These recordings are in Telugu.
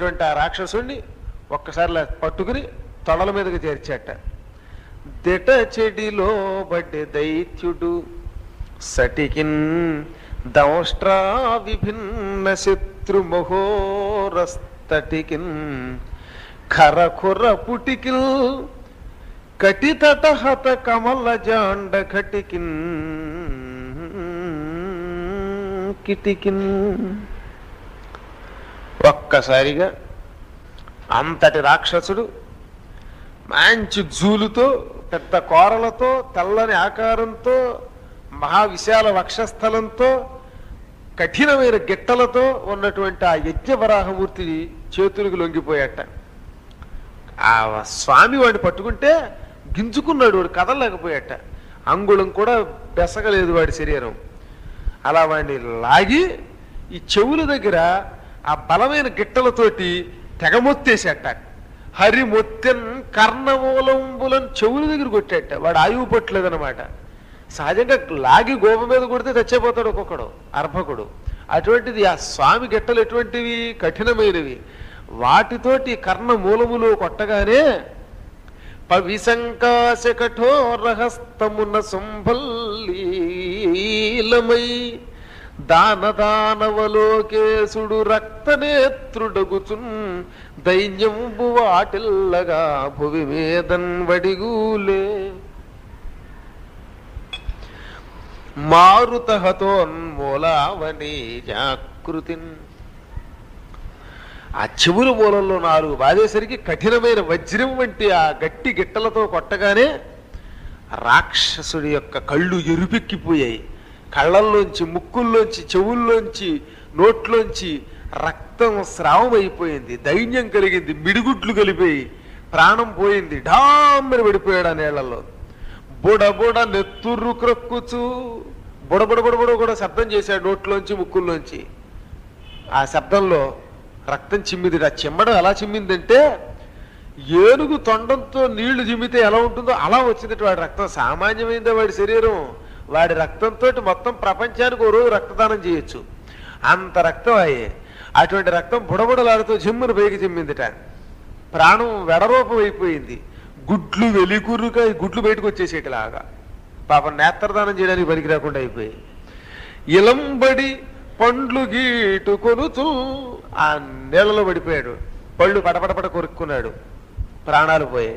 ఉన్నటువంటి ఆ రాక్షసుణ్ణి ఒక్కసారి ఇలా పట్టుకుని తొడల మీదకి చేర్చాట దిట చెడిలో బడ్డె దైత్యుడు సటికిన్ దంష్ట్రా విభిన్న శత్రు మహోరస్తటికిన్ ఖరఖుర పుటికిల్ కటితట హత కమల జాండ కటికిన్ కిటికిన్ ఒక్కసారిగా అంతటి రాక్షసుడు మంచి జూలుతో పెద్ద కోరలతో తెల్లని ఆకారంతో మహావిశాల వక్షస్థలంతో కఠినమైన గిట్టలతో ఉన్నటువంటి ఆ యజ్ఞవరాహమూర్తి చేతులకు లొంగిపోయాట ఆ స్వామి వాడిని పట్టుకుంటే గింజుకున్నాడు వాడు కదలలేకపోయాట అంగుళం కూడా బెసగలేదు వాడి శరీరం అలా వాడిని లాగి ఈ చెవుల దగ్గర ఆ బలమైన గిట్టలతోటి తెగమొత్తేసేట హరి మొత్తెన్ కర్ణమూలంబులను చెవుల దగ్గర కొట్టాట వాడు ఆయువు పట్టలేదన్నమాట సహజంగా లాగి గోప మీద కొడితే చచ్చిపోతాడు ఒక్కొక్కడు అర్భకుడు అటువంటిది ఆ స్వామి గిట్టలు ఎటువంటివి కఠినమైనవి వాటితోటి కర్ణ మూలములు కొట్టగానే పవిసంకాశ కఠోరహస్తమున శుంభల్లీలమై దాన దానవలోకేశుడు రక్తనేత్రుడగుచున్ దైన్యంబు వాటిల్లగా భువి మీదన్ వడిగూలే మారుతహతోన్మూలావని జాకృతిన్ ఆ చెవుల మూలంలో నాలుగు బాధేసరికి కఠినమైన వజ్రం వంటి ఆ గట్టి గిట్టలతో కొట్టగానే రాక్షసుడి యొక్క కళ్ళు ఎరుపెక్కిపోయాయి కళ్ళల్లోంచి ముక్కుల్లోంచి చెవుల్లోంచి నోట్లోంచి రక్తం స్రావం అయిపోయింది దైన్యం కలిగింది మిడిగుడ్లు కలిపోయి ప్రాణం పోయింది ఢామ్మని పడిపోయాడు ఆ నీళ్లలో బుడబుడ నెత్తుర్రు క్రొక్కుచు బుడబుడ బుడబుడ కూడా శబ్దం చేశాడు నోట్లోంచి ముక్కుల్లోంచి ఆ శబ్దంలో రక్తం చిమ్మిది ఆ చిమ్మడం ఎలా చిమ్మిందంటే ఏనుగు తొండంతో నీళ్లు చిమ్మితే ఎలా ఉంటుందో అలా వచ్చింది వాడి రక్తం సామాన్యమైందే వాడి శరీరం వాడి రక్తంతో మొత్తం ప్రపంచానికి ఓ రోజు రక్తదానం చేయొచ్చు అంత రక్తం అయ్యే అటువంటి రక్తం బుడబుడలాడుతూ జిమ్మును పైకి చిమ్మిందిట ప్రాణం వెడరూపం అయిపోయింది గుడ్లు వెలికురుగా ఈ గుడ్లు బయటకు వచ్చేసేటిలాగా పాపం నేత్రదానం చేయడానికి పనికి రాకుండా అయిపోయి ఇలంబడి పండ్లు గీటు కొనుచు ఆ నీళ్ళలో పడిపోయాడు పళ్ళు పడపడపడ కొరుక్కున్నాడు ప్రాణాలు పోయాయి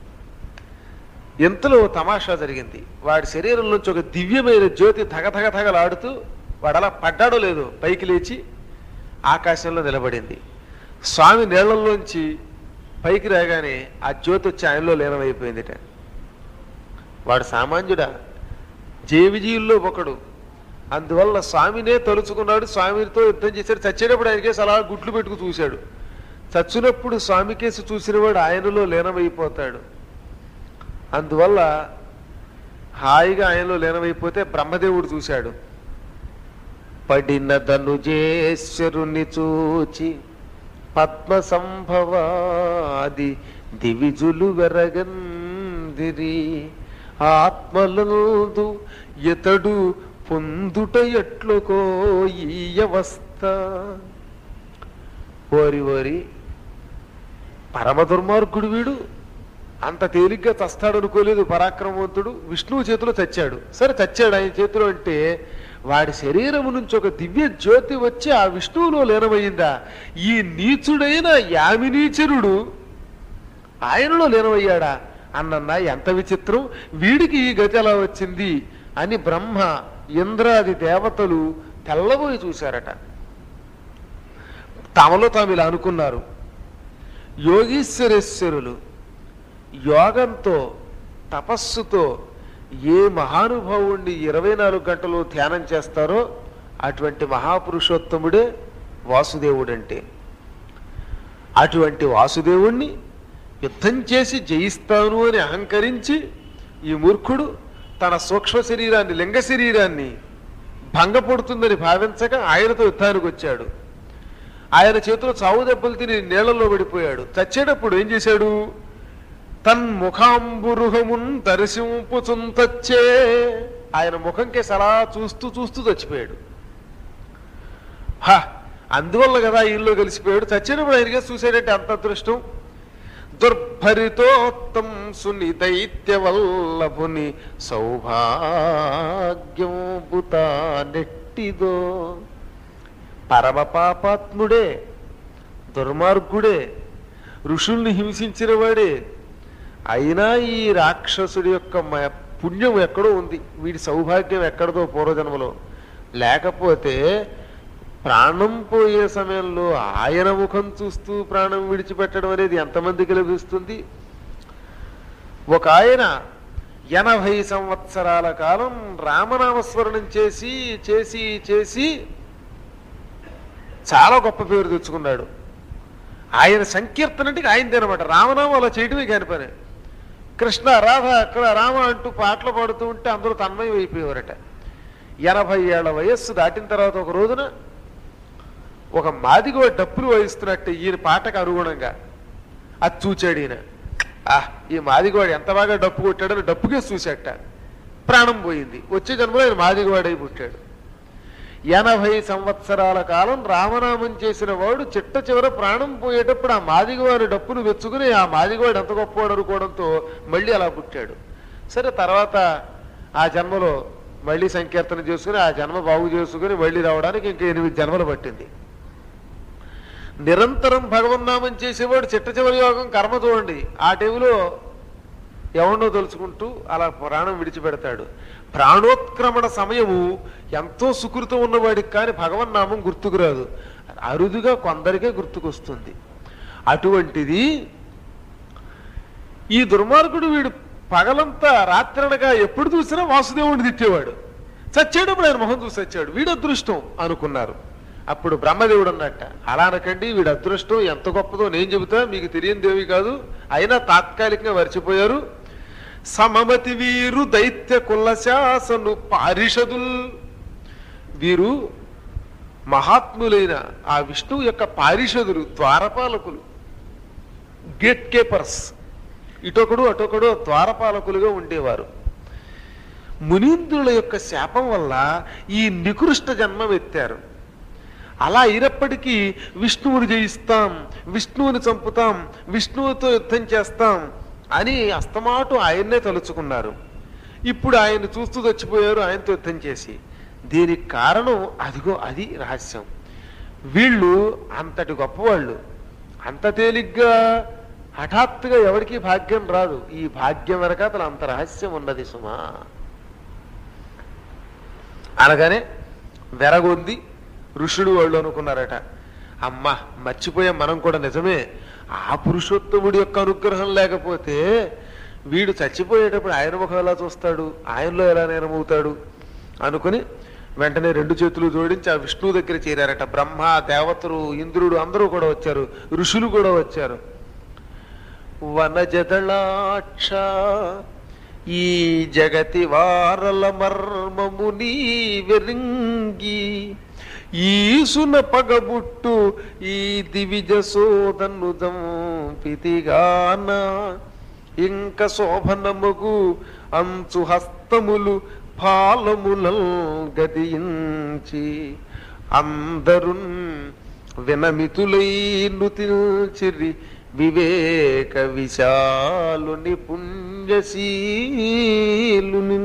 ఎంతలో తమాషా జరిగింది వాడి శరీరం నుంచి ఒక దివ్యమైన జ్యోతి ధగధగ ధగలాడుతూ వాడు అలా పడ్డాడో లేదో పైకి లేచి ఆకాశంలో నిలబడింది స్వామి నీళ్లలోంచి పైకి రాగానే ఆ జ్యోతి వచ్చి ఆయనలో లీనమైపోయిందిట వాడు సామాన్యుడా జేవిజీల్లో ఒకడు అందువల్ల స్వామినే తలుచుకున్నాడు స్వామితో యుద్ధం చేశాడు చచ్చేటప్పుడు ఆయనకేసి అలా గుడ్లు పెట్టుకు చూశాడు చచ్చినప్పుడు స్వామి కేసు చూసినవాడు ఆయనలో లీనమైపోతాడు అందువల్ల హాయిగా ఆయనలో లీనమైపోతే బ్రహ్మదేవుడు చూశాడు పడిన ధనుజేశ్వరుని చూచి పద్మ సంభవాది దివిజులు వెరగందిరి ఆత్మలందు ఇతడు పొందుట ఎట్లుకో ఈ అవస్థ ఓరి ఓరి పరమ దుర్మార్గుడు వీడు అంత తేలిగ్గా చస్తాడు అనుకోలేదు పరాక్రమవంతుడు విష్ణువు చేతిలో చచ్చాడు సరే చచ్చాడు ఆయన చేతిలో అంటే వాడి శరీరము నుంచి ఒక దివ్య జ్యోతి వచ్చి ఆ విష్ణువులో లీనమయ్యిందా ఈ నీచుడైన యామినీచరుడు ఆయనలో లీనమయ్యాడా అన్నన్నా ఎంత విచిత్రం వీడికి ఈ గతి ఎలా వచ్చింది అని బ్రహ్మ ఇంద్రాది దేవతలు తెల్లబోయి చూశారట తమలో తాము ఇలా అనుకున్నారు యోగీశ్వరేశ్వరులు యోగంతో తపస్సుతో ఏ మహానుభావుణ్ణి ఇరవై నాలుగు గంటలు ధ్యానం చేస్తారో అటువంటి మహాపురుషోత్తముడే వాసుదేవుడంటే అటువంటి వాసుదేవుణ్ణి యుద్ధం చేసి జయిస్తాను అని అహంకరించి ఈ మూర్ఖుడు తన సూక్ష్మ శరీరాన్ని లింగ శరీరాన్ని భంగపడుతుందని భావించక ఆయనతో యుద్ధానికి వచ్చాడు ఆయన చేతిలో చావు దెబ్బలు తిని నీళ్లలో పడిపోయాడు చచ్చేటప్పుడు ఏం చేశాడు తన్ముఖాంబురుహమున్ దర్శింపుచుంతచ్చే ఆయన ముఖం కేసి అలా చూస్తూ చూస్తూ చచ్చిపోయాడు హ అందువల్ల కదా ఇల్లు కలిసిపోయాడు చచ్చినప్పుడు ఆయనకే చూసేటట్టు అంత అదృష్టం దుర్భరితోత్తం సుని దైత్య వల్లభుని సౌభాగ్యం బుతా నెట్టిదో పరమ పాపాత్ముడే దుర్మార్గుడే ఋషుల్ని హింసించిన వాడే అయినా ఈ రాక్షసుడి యొక్క మ- పుణ్యం ఎక్కడో ఉంది వీడి సౌభాగ్యం ఎక్కడదో పూర్వజన్మలో లేకపోతే ప్రాణం పోయే సమయంలో ఆయన ముఖం చూస్తూ ప్రాణం విడిచిపెట్టడం అనేది ఎంతమందికి లభిస్తుంది ఒక ఆయన ఎనభై సంవత్సరాల కాలం రామనామస్మరణం చేసి చేసి చేసి చాలా గొప్ప పేరు తెచ్చుకున్నాడు ఆయన సంకీర్తన అంటే ఆయనది అనమాట రామనామం అలా చేయడమే కాని పని కృష్ణ రాధ అక్కడ రామ అంటూ పాటలు పాడుతూ ఉంటే అందరూ తన్మయం అయిపోయేవారట ఎనభై ఏళ్ల వయస్సు దాటిన తర్వాత ఒక రోజున ఒక మాదిగో డప్పులు వాయిస్తున్నట్టు ఈయన పాటకు అనుగుణంగా అది చూచాడు ఈయన ఆహ్ ఈ మాదిగవాడు ఎంత బాగా డప్పు కొట్టాడని డప్పుకే చూశాట ప్రాణం పోయింది వచ్చే జన్మలో ఆయన మాదిగవాడై పుట్టాడు ఎనభై సంవత్సరాల కాలం రామనామం చేసిన వాడు చిట్ట చివర ప్రాణం పోయేటప్పుడు ఆ మాదిగవారి డప్పును వెచ్చుకుని ఆ మాదిగవాడు ఎంత గొప్పవాడు అనుకోవడంతో మళ్ళీ అలా పుట్టాడు సరే తర్వాత ఆ జన్మలో మళ్ళీ సంకీర్తన చేసుకుని ఆ జన్మ బాగు చేసుకుని మళ్ళీ రావడానికి ఇంకా ఎనిమిది జన్మలు పట్టింది నిరంతరం భగవన్నామం చేసేవాడు చిట్ట చివరి యోగం కర్మ చూడండి ఆ టైంలో ఎవరినో తలుచుకుంటూ అలా ప్రాణం విడిచిపెడతాడు ప్రాణోత్క్రమణ సమయము ఎంతో సుకృతం ఉన్నవాడికి కానీ భగవన్నామం గుర్తుకురాదు అరుదుగా కొందరికే గుర్తుకొస్తుంది అటువంటిది ఈ దుర్మార్గుడు వీడు పగలంతా రాత్రనగా ఎప్పుడు చూసినా వాసుదేవుడిని తిట్టేవాడు చచ్చేటప్పుడు ఆయన మొహం చూసి వచ్చాడు వీడు అదృష్టం అనుకున్నారు అప్పుడు బ్రహ్మదేవుడు అన్నట్ట అలా అనకండి వీడు అదృష్టం ఎంత గొప్పదో నేను చెబుతా మీకు తెలియని దేవి కాదు అయినా తాత్కాలికంగా మర్చిపోయారు సమమతి వీరు దైత్య కులశాసను పారిషదుల్ వీరు మహాత్ములైన ఆ విష్ణువు యొక్క పారిషదులు ద్వారపాలకులు గేట్ కీపర్స్ ఇటొకడు అటొకడు ద్వారపాలకులుగా ఉండేవారు మునీంద్రుల యొక్క శాపం వల్ల ఈ నికృష్ట జన్మం ఎత్తారు అలా అయినప్పటికీ విష్ణువుని జయిస్తాం విష్ణువుని చంపుతాం విష్ణువుతో యుద్ధం చేస్తాం అని అస్తమాటు ఆయన్నే తలుచుకున్నారు ఇప్పుడు ఆయన చూస్తూ చచ్చిపోయారు ఆయనతో యుద్ధం చేసి దీనికి కారణం అదిగో అది రహస్యం వీళ్ళు అంతటి గొప్పవాళ్ళు అంత తేలిగ్గా హఠాత్తుగా ఎవరికి భాగ్యం రాదు ఈ భాగ్యం వెనక అతను అంత రహస్యం ఉన్నది సుమా అనగానే వెరగొంది ఋషుడు వాళ్ళు అనుకున్నారట అమ్మ మర్చిపోయాం మనం కూడా నిజమే ఆ పురుషోత్తముడి యొక్క అనుగ్రహం లేకపోతే వీడు చచ్చిపోయేటప్పుడు ఆయన ముఖం ఎలా చూస్తాడు ఆయనలో ఎలా నేరమవుతాడు అనుకుని వెంటనే రెండు చేతులు జోడించి ఆ విష్ణువు దగ్గర చేరారట బ్రహ్మ దేవతలు ఇంద్రుడు అందరూ కూడా వచ్చారు ఋషులు కూడా వచ్చారు వనజదళాక్ష ఈ జగతి వారల మర్మము నీ వెరింగి ఈసున పగబుట్టు ఈ దివిజ సోదను దంపితిగాన ఇంక శోభనముగు అంచు హస్తములు ఫాలములల్ గదించి అందరున్ వినమితులై నుతిల్చిరి వివేక విశాలుని పుణ్యశీలుని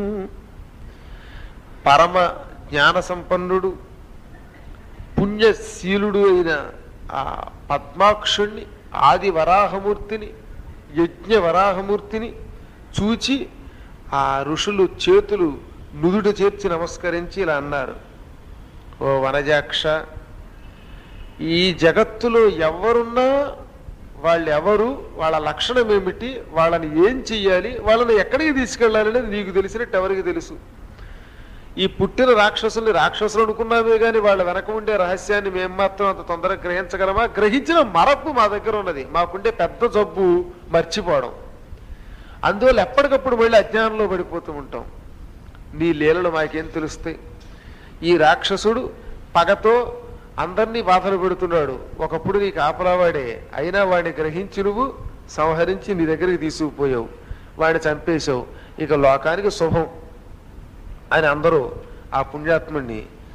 పరమ జ్ఞాన సంపన్నుడు పుణ్యశీలుడు అయిన ఆ పద్మాక్షుణ్ణి ఆది వరాహమూర్తిని యజ్ఞ వరాహమూర్తిని చూచి ఆ ఋషులు చేతులు నుదుట చేర్చి నమస్కరించి ఇలా అన్నారు ఓ వనజాక్ష ఈ జగత్తులో ఎవరున్నా వాళ్ళు ఎవరు వాళ్ళ లక్షణం ఏమిటి వాళ్ళని ఏం చెయ్యాలి వాళ్ళని ఎక్కడికి తీసుకెళ్ళాలి అనేది నీకు తెలిసినట్టు ఎవరికి తెలుసు ఈ పుట్టిన రాక్షసుల్ని రాక్షసులు అనుకున్నామే కానీ వాళ్ళ వెనక ఉండే రహస్యాన్ని మేము మాత్రం అంత తొందరగా గ్రహించగలమా గ్రహించిన మరపు మా దగ్గర ఉన్నది మాకుండే పెద్ద జబ్బు మర్చిపోవడం అందువల్ల ఎప్పటికప్పుడు మళ్ళీ అజ్ఞానంలో పడిపోతూ ఉంటాం నీ లీలలు మాకేం తెలుస్తాయి ఈ రాక్షసుడు పగతో అందరినీ బాధలు పెడుతున్నాడు ఒకప్పుడు నీకు ఆపరావాడే అయినా వాడిని గ్రహించి నువ్వు సంహరించి నీ దగ్గరికి తీసుకుపోయావు వాడిని చంపేశావు ఇక లోకానికి శుభం అని అందరూ ఆ పుణ్యాత్ముడిని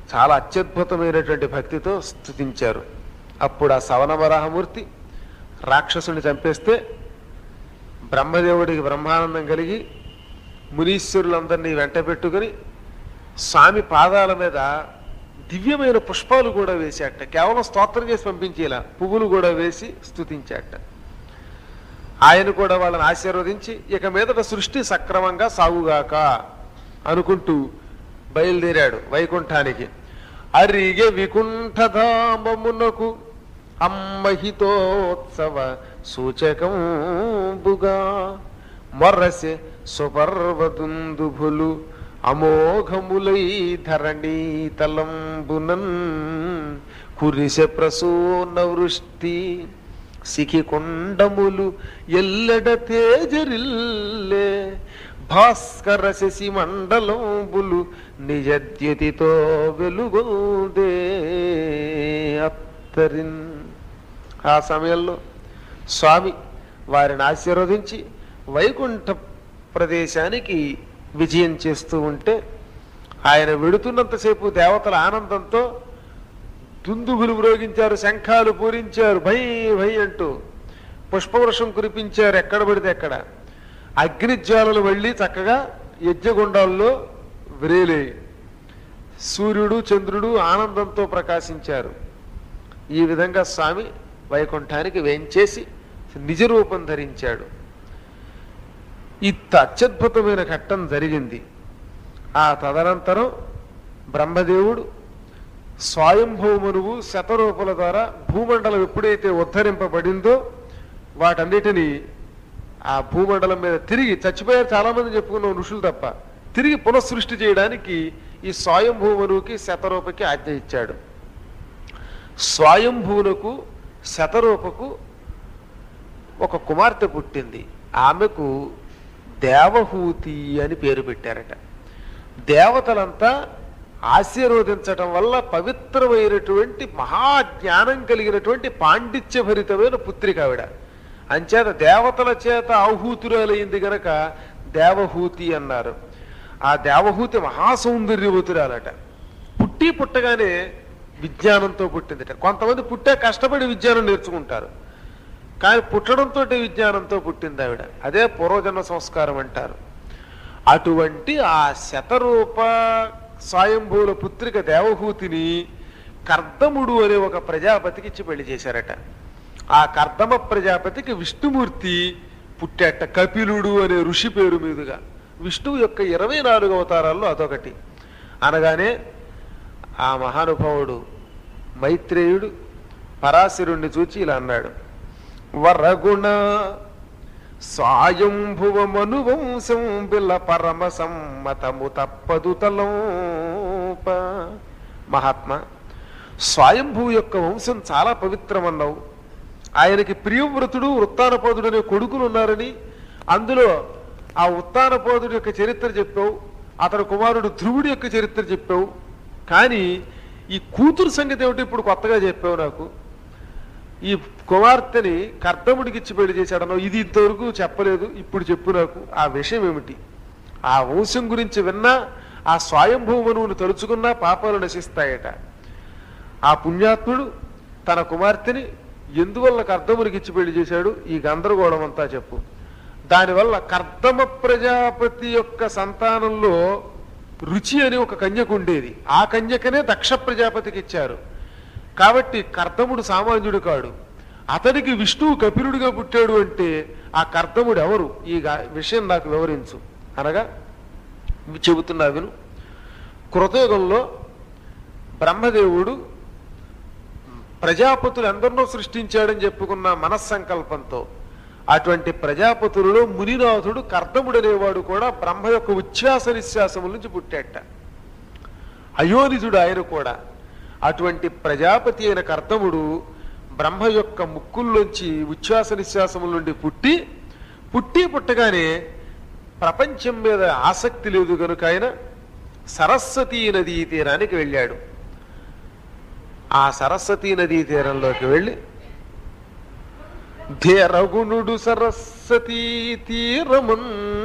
చాలా అత్యద్భుతమైనటువంటి భక్తితో స్తుతించారు అప్పుడు ఆ సవనవరాహమూర్తి రాక్షసుని చంపేస్తే బ్రహ్మదేవుడికి బ్రహ్మానందం కలిగి మునీశ్వరులందరినీ వెంట పెట్టుకుని స్వామి పాదాల మీద దివ్యమైన పుష్పాలు కూడా వేశాట కేవలం స్తోత్రం చేసి పంపించేలా పువ్వులు కూడా వేసి స్తుతించాట ఆయన కూడా వాళ్ళని ఆశీర్వదించి ఇక మీదట సృష్టి సక్రమంగా సాగుగాక అనుకుంటూ బయలుదేరాడు వైకుంఠానికి అరిగే వికుంఠధామమునకు అమ్మహితోత్సవ సూచకంబుగా మొర్రసె సుపర్వదుందుభులు అమోఘములై ధరణీ తలంబునన్ కురిసె ప్రసూన వృష్టి సిఖి కొండములు ఎల్లెడ తేజరిల్లే భాస్కర శశి మండలంబులు నిజద్యుతితో వెలుగొందే అత్తరిన్ ఆ సమయంలో స్వామి వారిని ఆశీర్వదించి వైకుంఠ ప్రదేశానికి విజయం చేస్తూ ఉంటే ఆయన వెడుతున్నంతసేపు దేవతల ఆనందంతో దుందుగులు మ్రోగించారు శంఖాలు పూరించారు భై భై అంటూ పుష్పవృషం కురిపించారు ఎక్కడ పడితే ఎక్కడ అగ్నిజ్వాలలు వెళ్ళి చక్కగా యజ్ఞగుండాల్లో వ్రేలే సూర్యుడు చంద్రుడు ఆనందంతో ప్రకాశించారు ఈ విధంగా స్వామి వైకుంఠానికి వేంచేసి నిజ రూపం ధరించాడు ఇంత అత్యద్భుతమైన ఘట్టం జరిగింది ఆ తదనంతరం బ్రహ్మదేవుడు స్వయంభూమనువు శతరూపుల ద్వారా భూమండలం ఎప్పుడైతే ఉద్ధరింపబడిందో వాటన్నిటినీ ఆ భూమండలం మీద తిరిగి చచ్చిపోయారు చాలా మంది చెప్పుకున్న ఋషులు తప్ప తిరిగి పునఃసృష్టి చేయడానికి ఈ స్వయంభూమనువుకి శతరూపకి ఆజ్ఞ ఇచ్చాడు స్వయంభూనకు శతరూపకు ఒక కుమార్తె పుట్టింది ఆమెకు దేవహూతి అని పేరు పెట్టారట దేవతలంతా ఆశీర్వదించటం వల్ల పవిత్రమైనటువంటి మహాజ్ఞానం కలిగినటువంటి పాండిత్యభరితమైన పుత్రిక ఆవిడ అంచేత దేవతల చేత ఆహూతురాలైంది గనక దేవహూతి అన్నారు ఆ దేవహూతి మహాసౌందర్యవతురాలట పుట్టి పుట్టగానే విజ్ఞానంతో పుట్టిందిట కొంతమంది పుట్టే కష్టపడి విజ్ఞానం నేర్చుకుంటారు కానీ పుట్టడంతో విజ్ఞానంతో పుట్టింది ఆవిడ అదే పూర్వజన్మ సంస్కారం అంటారు అటువంటి ఆ శతరూప స్వయంభూల పుత్రిక దేవహూతిని కర్దముడు అనే ఒక ప్రజాపతికి ఇచ్చి పెళ్లి చేశారట ఆ కర్దమ ప్రజాపతికి విష్ణుమూర్తి పుట్టాట కపిలుడు అనే ఋషి పేరు మీదుగా విష్ణువు యొక్క ఇరవై నాలుగు అవతారాల్లో అదొకటి అనగానే ఆ మహానుభావుడు మైత్రేయుడు పరాశరుణ్ణి చూచి ఇలా అన్నాడు వరగుణ స్వాయంభువమనువంశం బిల్ల పరమ సమ్మతము తప్పదు తలోప మహాత్మా స్వయంభూ యొక్క వంశం చాలా పవిత్రమన్నావు ఆయనకి ప్రియవ్రతుడు వృత్తానపోదుడు అనే కొడుకులు ఉన్నారని అందులో ఆ ఉత్తానపోదుడి యొక్క చరిత్ర చెప్పావు అతని కుమారుడు ధ్రువుడి యొక్క చరిత్ర చెప్పావు కానీ ఈ కూతురు సంగతి ఏమిటి ఇప్పుడు కొత్తగా చెప్పావు నాకు ఈ కుమార్తెని కర్దముడికి ఇచ్చి పెళ్లి చేశాడనో ఇది ఇంతవరకు చెప్పలేదు ఇప్పుడు చెప్పు నాకు ఆ విషయం ఏమిటి ఆ వంశం గురించి విన్నా ఆ స్వయంభూమనువును తలుచుకున్నా పాపాలు నశిస్తాయట ఆ పుణ్యాత్ముడు తన కుమార్తెని ఎందువల్ల కర్దమునికి ఇచ్చి పెళ్లి చేశాడు ఈ గందరగోళం అంతా చెప్పు దానివల్ల కర్దమ ప్రజాపతి యొక్క సంతానంలో రుచి అని ఒక కన్యకు ఉండేది ఆ కన్యకనే దక్ష ప్రజాపతికి ఇచ్చారు కాబట్టి కర్దముడు సామాన్యుడు కాడు అతనికి విష్ణువు కపిలుడిగా పుట్టాడు అంటే ఆ కర్దముడు ఎవరు ఈ గా- విషయం నాకు వివరించు అనగా చెబుతున్నా విను కృతయుగంలో బ్రహ్మదేవుడు ప్రజాపతులు ఎందరినో సృష్టించాడని చెప్పుకున్న మనస్సంకల్పంతో అటువంటి ప్రజాపతులలో మునినాథుడు కర్దముడు అనేవాడు కూడా బ్రహ్మ యొక్క ఉచ్ఛ్వాస నిశ్వాసముల నుంచి పుట్టాట అయోనిజుడు ఆయన కూడా అటువంటి ప్రజాపతి అయిన కర్దముడు బ్రహ్మ యొక్క ముక్కుల్లోంచి ఉచ్ఛ్వాస నిశ్వాసముల నుండి పుట్టి పుట్టి పుట్టగానే ప్రపంచం మీద ఆసక్తి లేదు కనుక ఆయన సరస్వతీ నదీ తీరానికి వెళ్ళాడు ఆ సరస్వతీ నదీ తీరంలోకి వెళ్ళి ధీరగుణుడు సరస్వతీ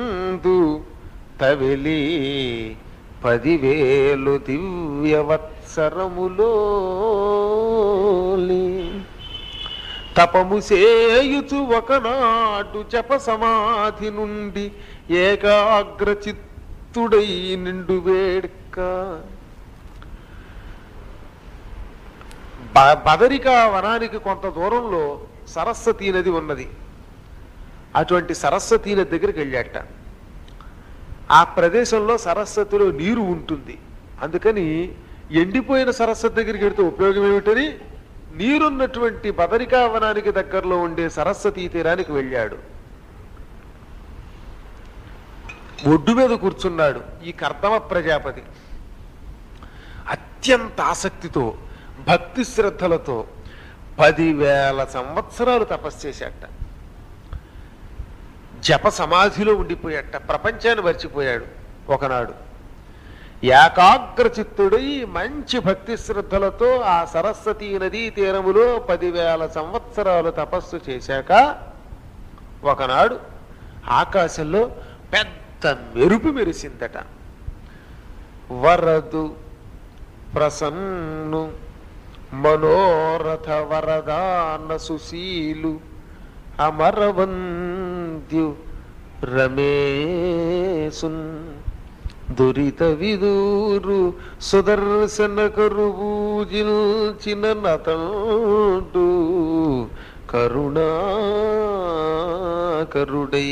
తీరమందు తవిలి పదివేలు దివ్యవత్స తపము సేయుచు ఒకనాడు జప సమాధి నుండి ఏకాగ్ర చిత్తుడై నిండు వేడుక బ- బదరికా వనానికి కొంత దూరంలో సరస్వతీ నది ఉన్నది అటువంటి సరస్వతీ నది దగ్గరికి వెళ్ళాట ఆ ప్రదేశంలో సరస్వతిలో నీరు ఉంటుంది అందుకని ఎండిపోయిన సరస్వతి దగ్గరికి వెళ్తే ఉపయోగం ఏమిటని నీరున్నటువంటి బదరికా వనానికి దగ్గరలో ఉండే సరస్వతీ తీరానికి వెళ్ళాడు ఒడ్డు మీద కూర్చున్నాడు ఈ కర్దమ ప్రజాపతి అత్యంత ఆసక్తితో భక్తి శ్రద్ధలతో పదివేల సంవత్సరాలు తపస్సు చేశాట జప సమాధిలో ఉండిపోయాట ప్రపంచాన్ని మర్చిపోయాడు ఒకనాడు ఏకాగ్ర చిత్తుడై మంచి భక్తి శ్రద్ధలతో ఆ సరస్వతీ నదీ తీరములో పదివేల సంవత్సరాలు తపస్సు చేశాక ఒకనాడు ఆకాశంలో పెద్ద మెరుపు మెరిసిందట వరదు ప్రసన్ను మనోరథ వరదాన సుశీలు అమరవంద్యు రమేశున్ దురిత విదూరు సుదర్శన కరుబూజిల్చిన నతంటు కరుణాకరుడై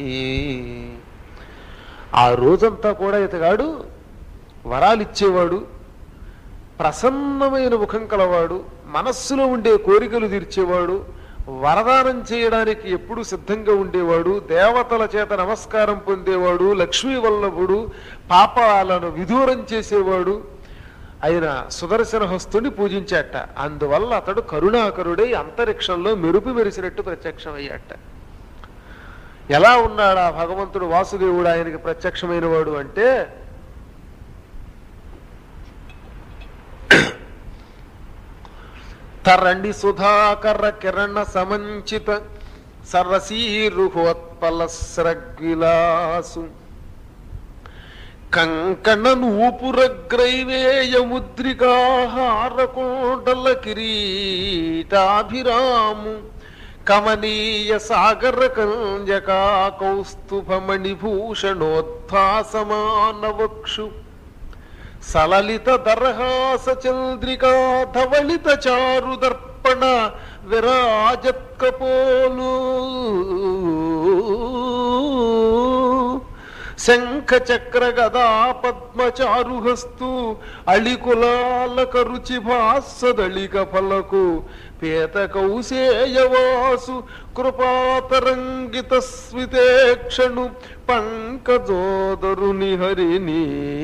ఆ రోజంతా కూడా ఇతగాడు వరాలిచ్చేవాడు ప్రసన్నమైన ముఖం కలవాడు మనస్సులో ఉండే కోరికలు తీర్చేవాడు వరదానం చేయడానికి ఎప్పుడు సిద్ధంగా ఉండేవాడు దేవతల చేత నమస్కారం పొందేవాడు లక్ష్మీ వల్లభుడు పాపాలను విదూరం చేసేవాడు ఆయన సుదర్శన హస్తుని పూజించాట అందువల్ల అతడు కరుణాకరుడై అంతరిక్షంలో మెరుపు మెరిసినట్టు ప్రత్యక్షమయ్యాట ఎలా ఉన్నాడు ఆ భగవంతుడు వాసుదేవుడు ఆయనకి ప్రత్యక్షమైన వాడు అంటే తరణి సుధాకర కిరణ సమంచిత సరసీరుహోత్పల స్రగ్విలాసు కంకణ నూపురగ్రైవేయ ముద్రికాహార కోటల కిరీటాభిరాము కమనీయ సాగర కంజకా కౌస్తుభమణిభూషణోద్భాసమానవక్షు సలలిత దర్హాస చంద్రికా ధవళిత చారు దర్పణ విరాజత్కపోలు శంఖ చక్ర గదా పద్మచారుహస్తు అళికులాలక రుచి భాస్సదళిక ఫలకు పేత కౌశేయవాసు కృపాతరంగిత స్మితేక్షణు పంకజోదరుని హరిని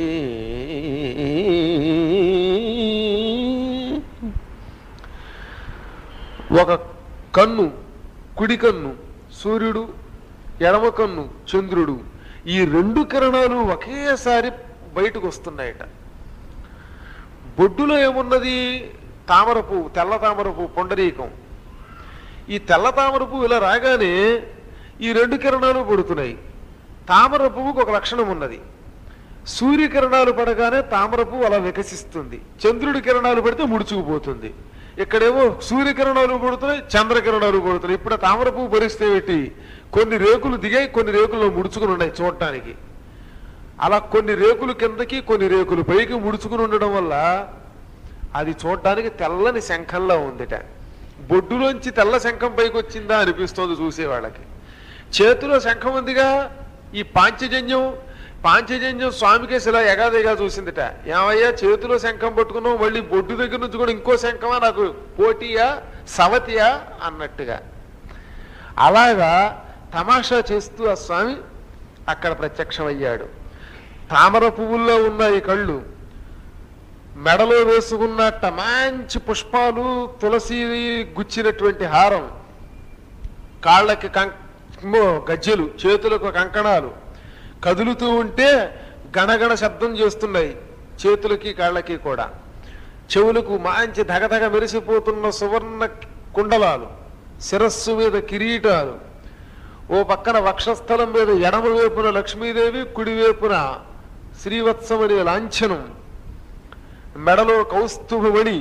ఒక కన్ను కుడి కన్ను సూర్యుడు ఎడమ కన్ను చంద్రుడు ఈ రెండు కిరణాలు ఒకేసారి బయటకు వస్తున్నాయట బొడ్డులో ఏమున్నది తామర పువ్వు తెల్ల తామర పువ్వు పొండరీకం ఈ తెల్ల తామర పువ్వు ఇలా రాగానే ఈ రెండు కిరణాలు పడుతున్నాయి తామర పువ్వుకు ఒక లక్షణం ఉన్నది సూర్యకిరణాలు పడగానే తామర పువ్వు అలా వికసిస్తుంది చంద్రుడి కిరణాలు పడితే ముడుచుకుపోతుంది ఇక్కడేమో సూర్యకిరణాలు పడుతున్నాయి చంద్రకిరణాలు పడుతున్నాయి ఇప్పుడు ఆ తామర పువ్వు పరిస్థితి ఏమిటి కొన్ని రేకులు దిగాయి కొన్ని రేకుల్లో ముడుచుకుని ఉన్నాయి చూడటానికి అలా కొన్ని రేకులు కిందకి కొన్ని రేకులు పైకి ముడుచుకుని ఉండడం వల్ల అది చూడటానికి తెల్లని శంఖంలా ఉందిట బొడ్డులోంచి తెల్ల శంఖం పైకి వచ్చిందా అనిపిస్తోంది చూసే వాళ్ళకి చేతిలో శంఖం ఉందిగా ఈ పాంచజన్యం పాంచజన్యం స్వామికేసి ఇలా ఎగాదిగా చూసిందిట ఏమయ్యా చేతిలో శంఖం పట్టుకున్నావు మళ్ళీ బొడ్డు దగ్గర నుంచి కూడా ఇంకో శంఖమా నాకు పోటీయా సవతియా అన్నట్టుగా అలాగా తమాషా చేస్తూ ఆ స్వామి అక్కడ ప్రత్యక్షమయ్యాడు తామర పువ్వుల్లో ఉన్న ఈ కళ్ళు మెడలో వేసుకున్నట్ట మంచి పుష్పాలు తులసి గుచ్చినటువంటి హారం కాళ్ళకి కంకమో గజ్జెలు చేతులకు కంకణాలు కదులుతూ ఉంటే గణగణ శబ్దం చేస్తున్నాయి చేతులకి కాళ్ళకి కూడా చెవులకు మంచి ధగధగ మెరిసిపోతున్న సువర్ణ కుండలాలు శిరస్సు మీద కిరీటాలు ఓ పక్కన వక్షస్థలం మీద ఎడమ వైపున లక్ష్మీదేవి కుడి వైపున శ్రీవత్సం అనే లాంఛనం మెడలో కౌస్తుభమణి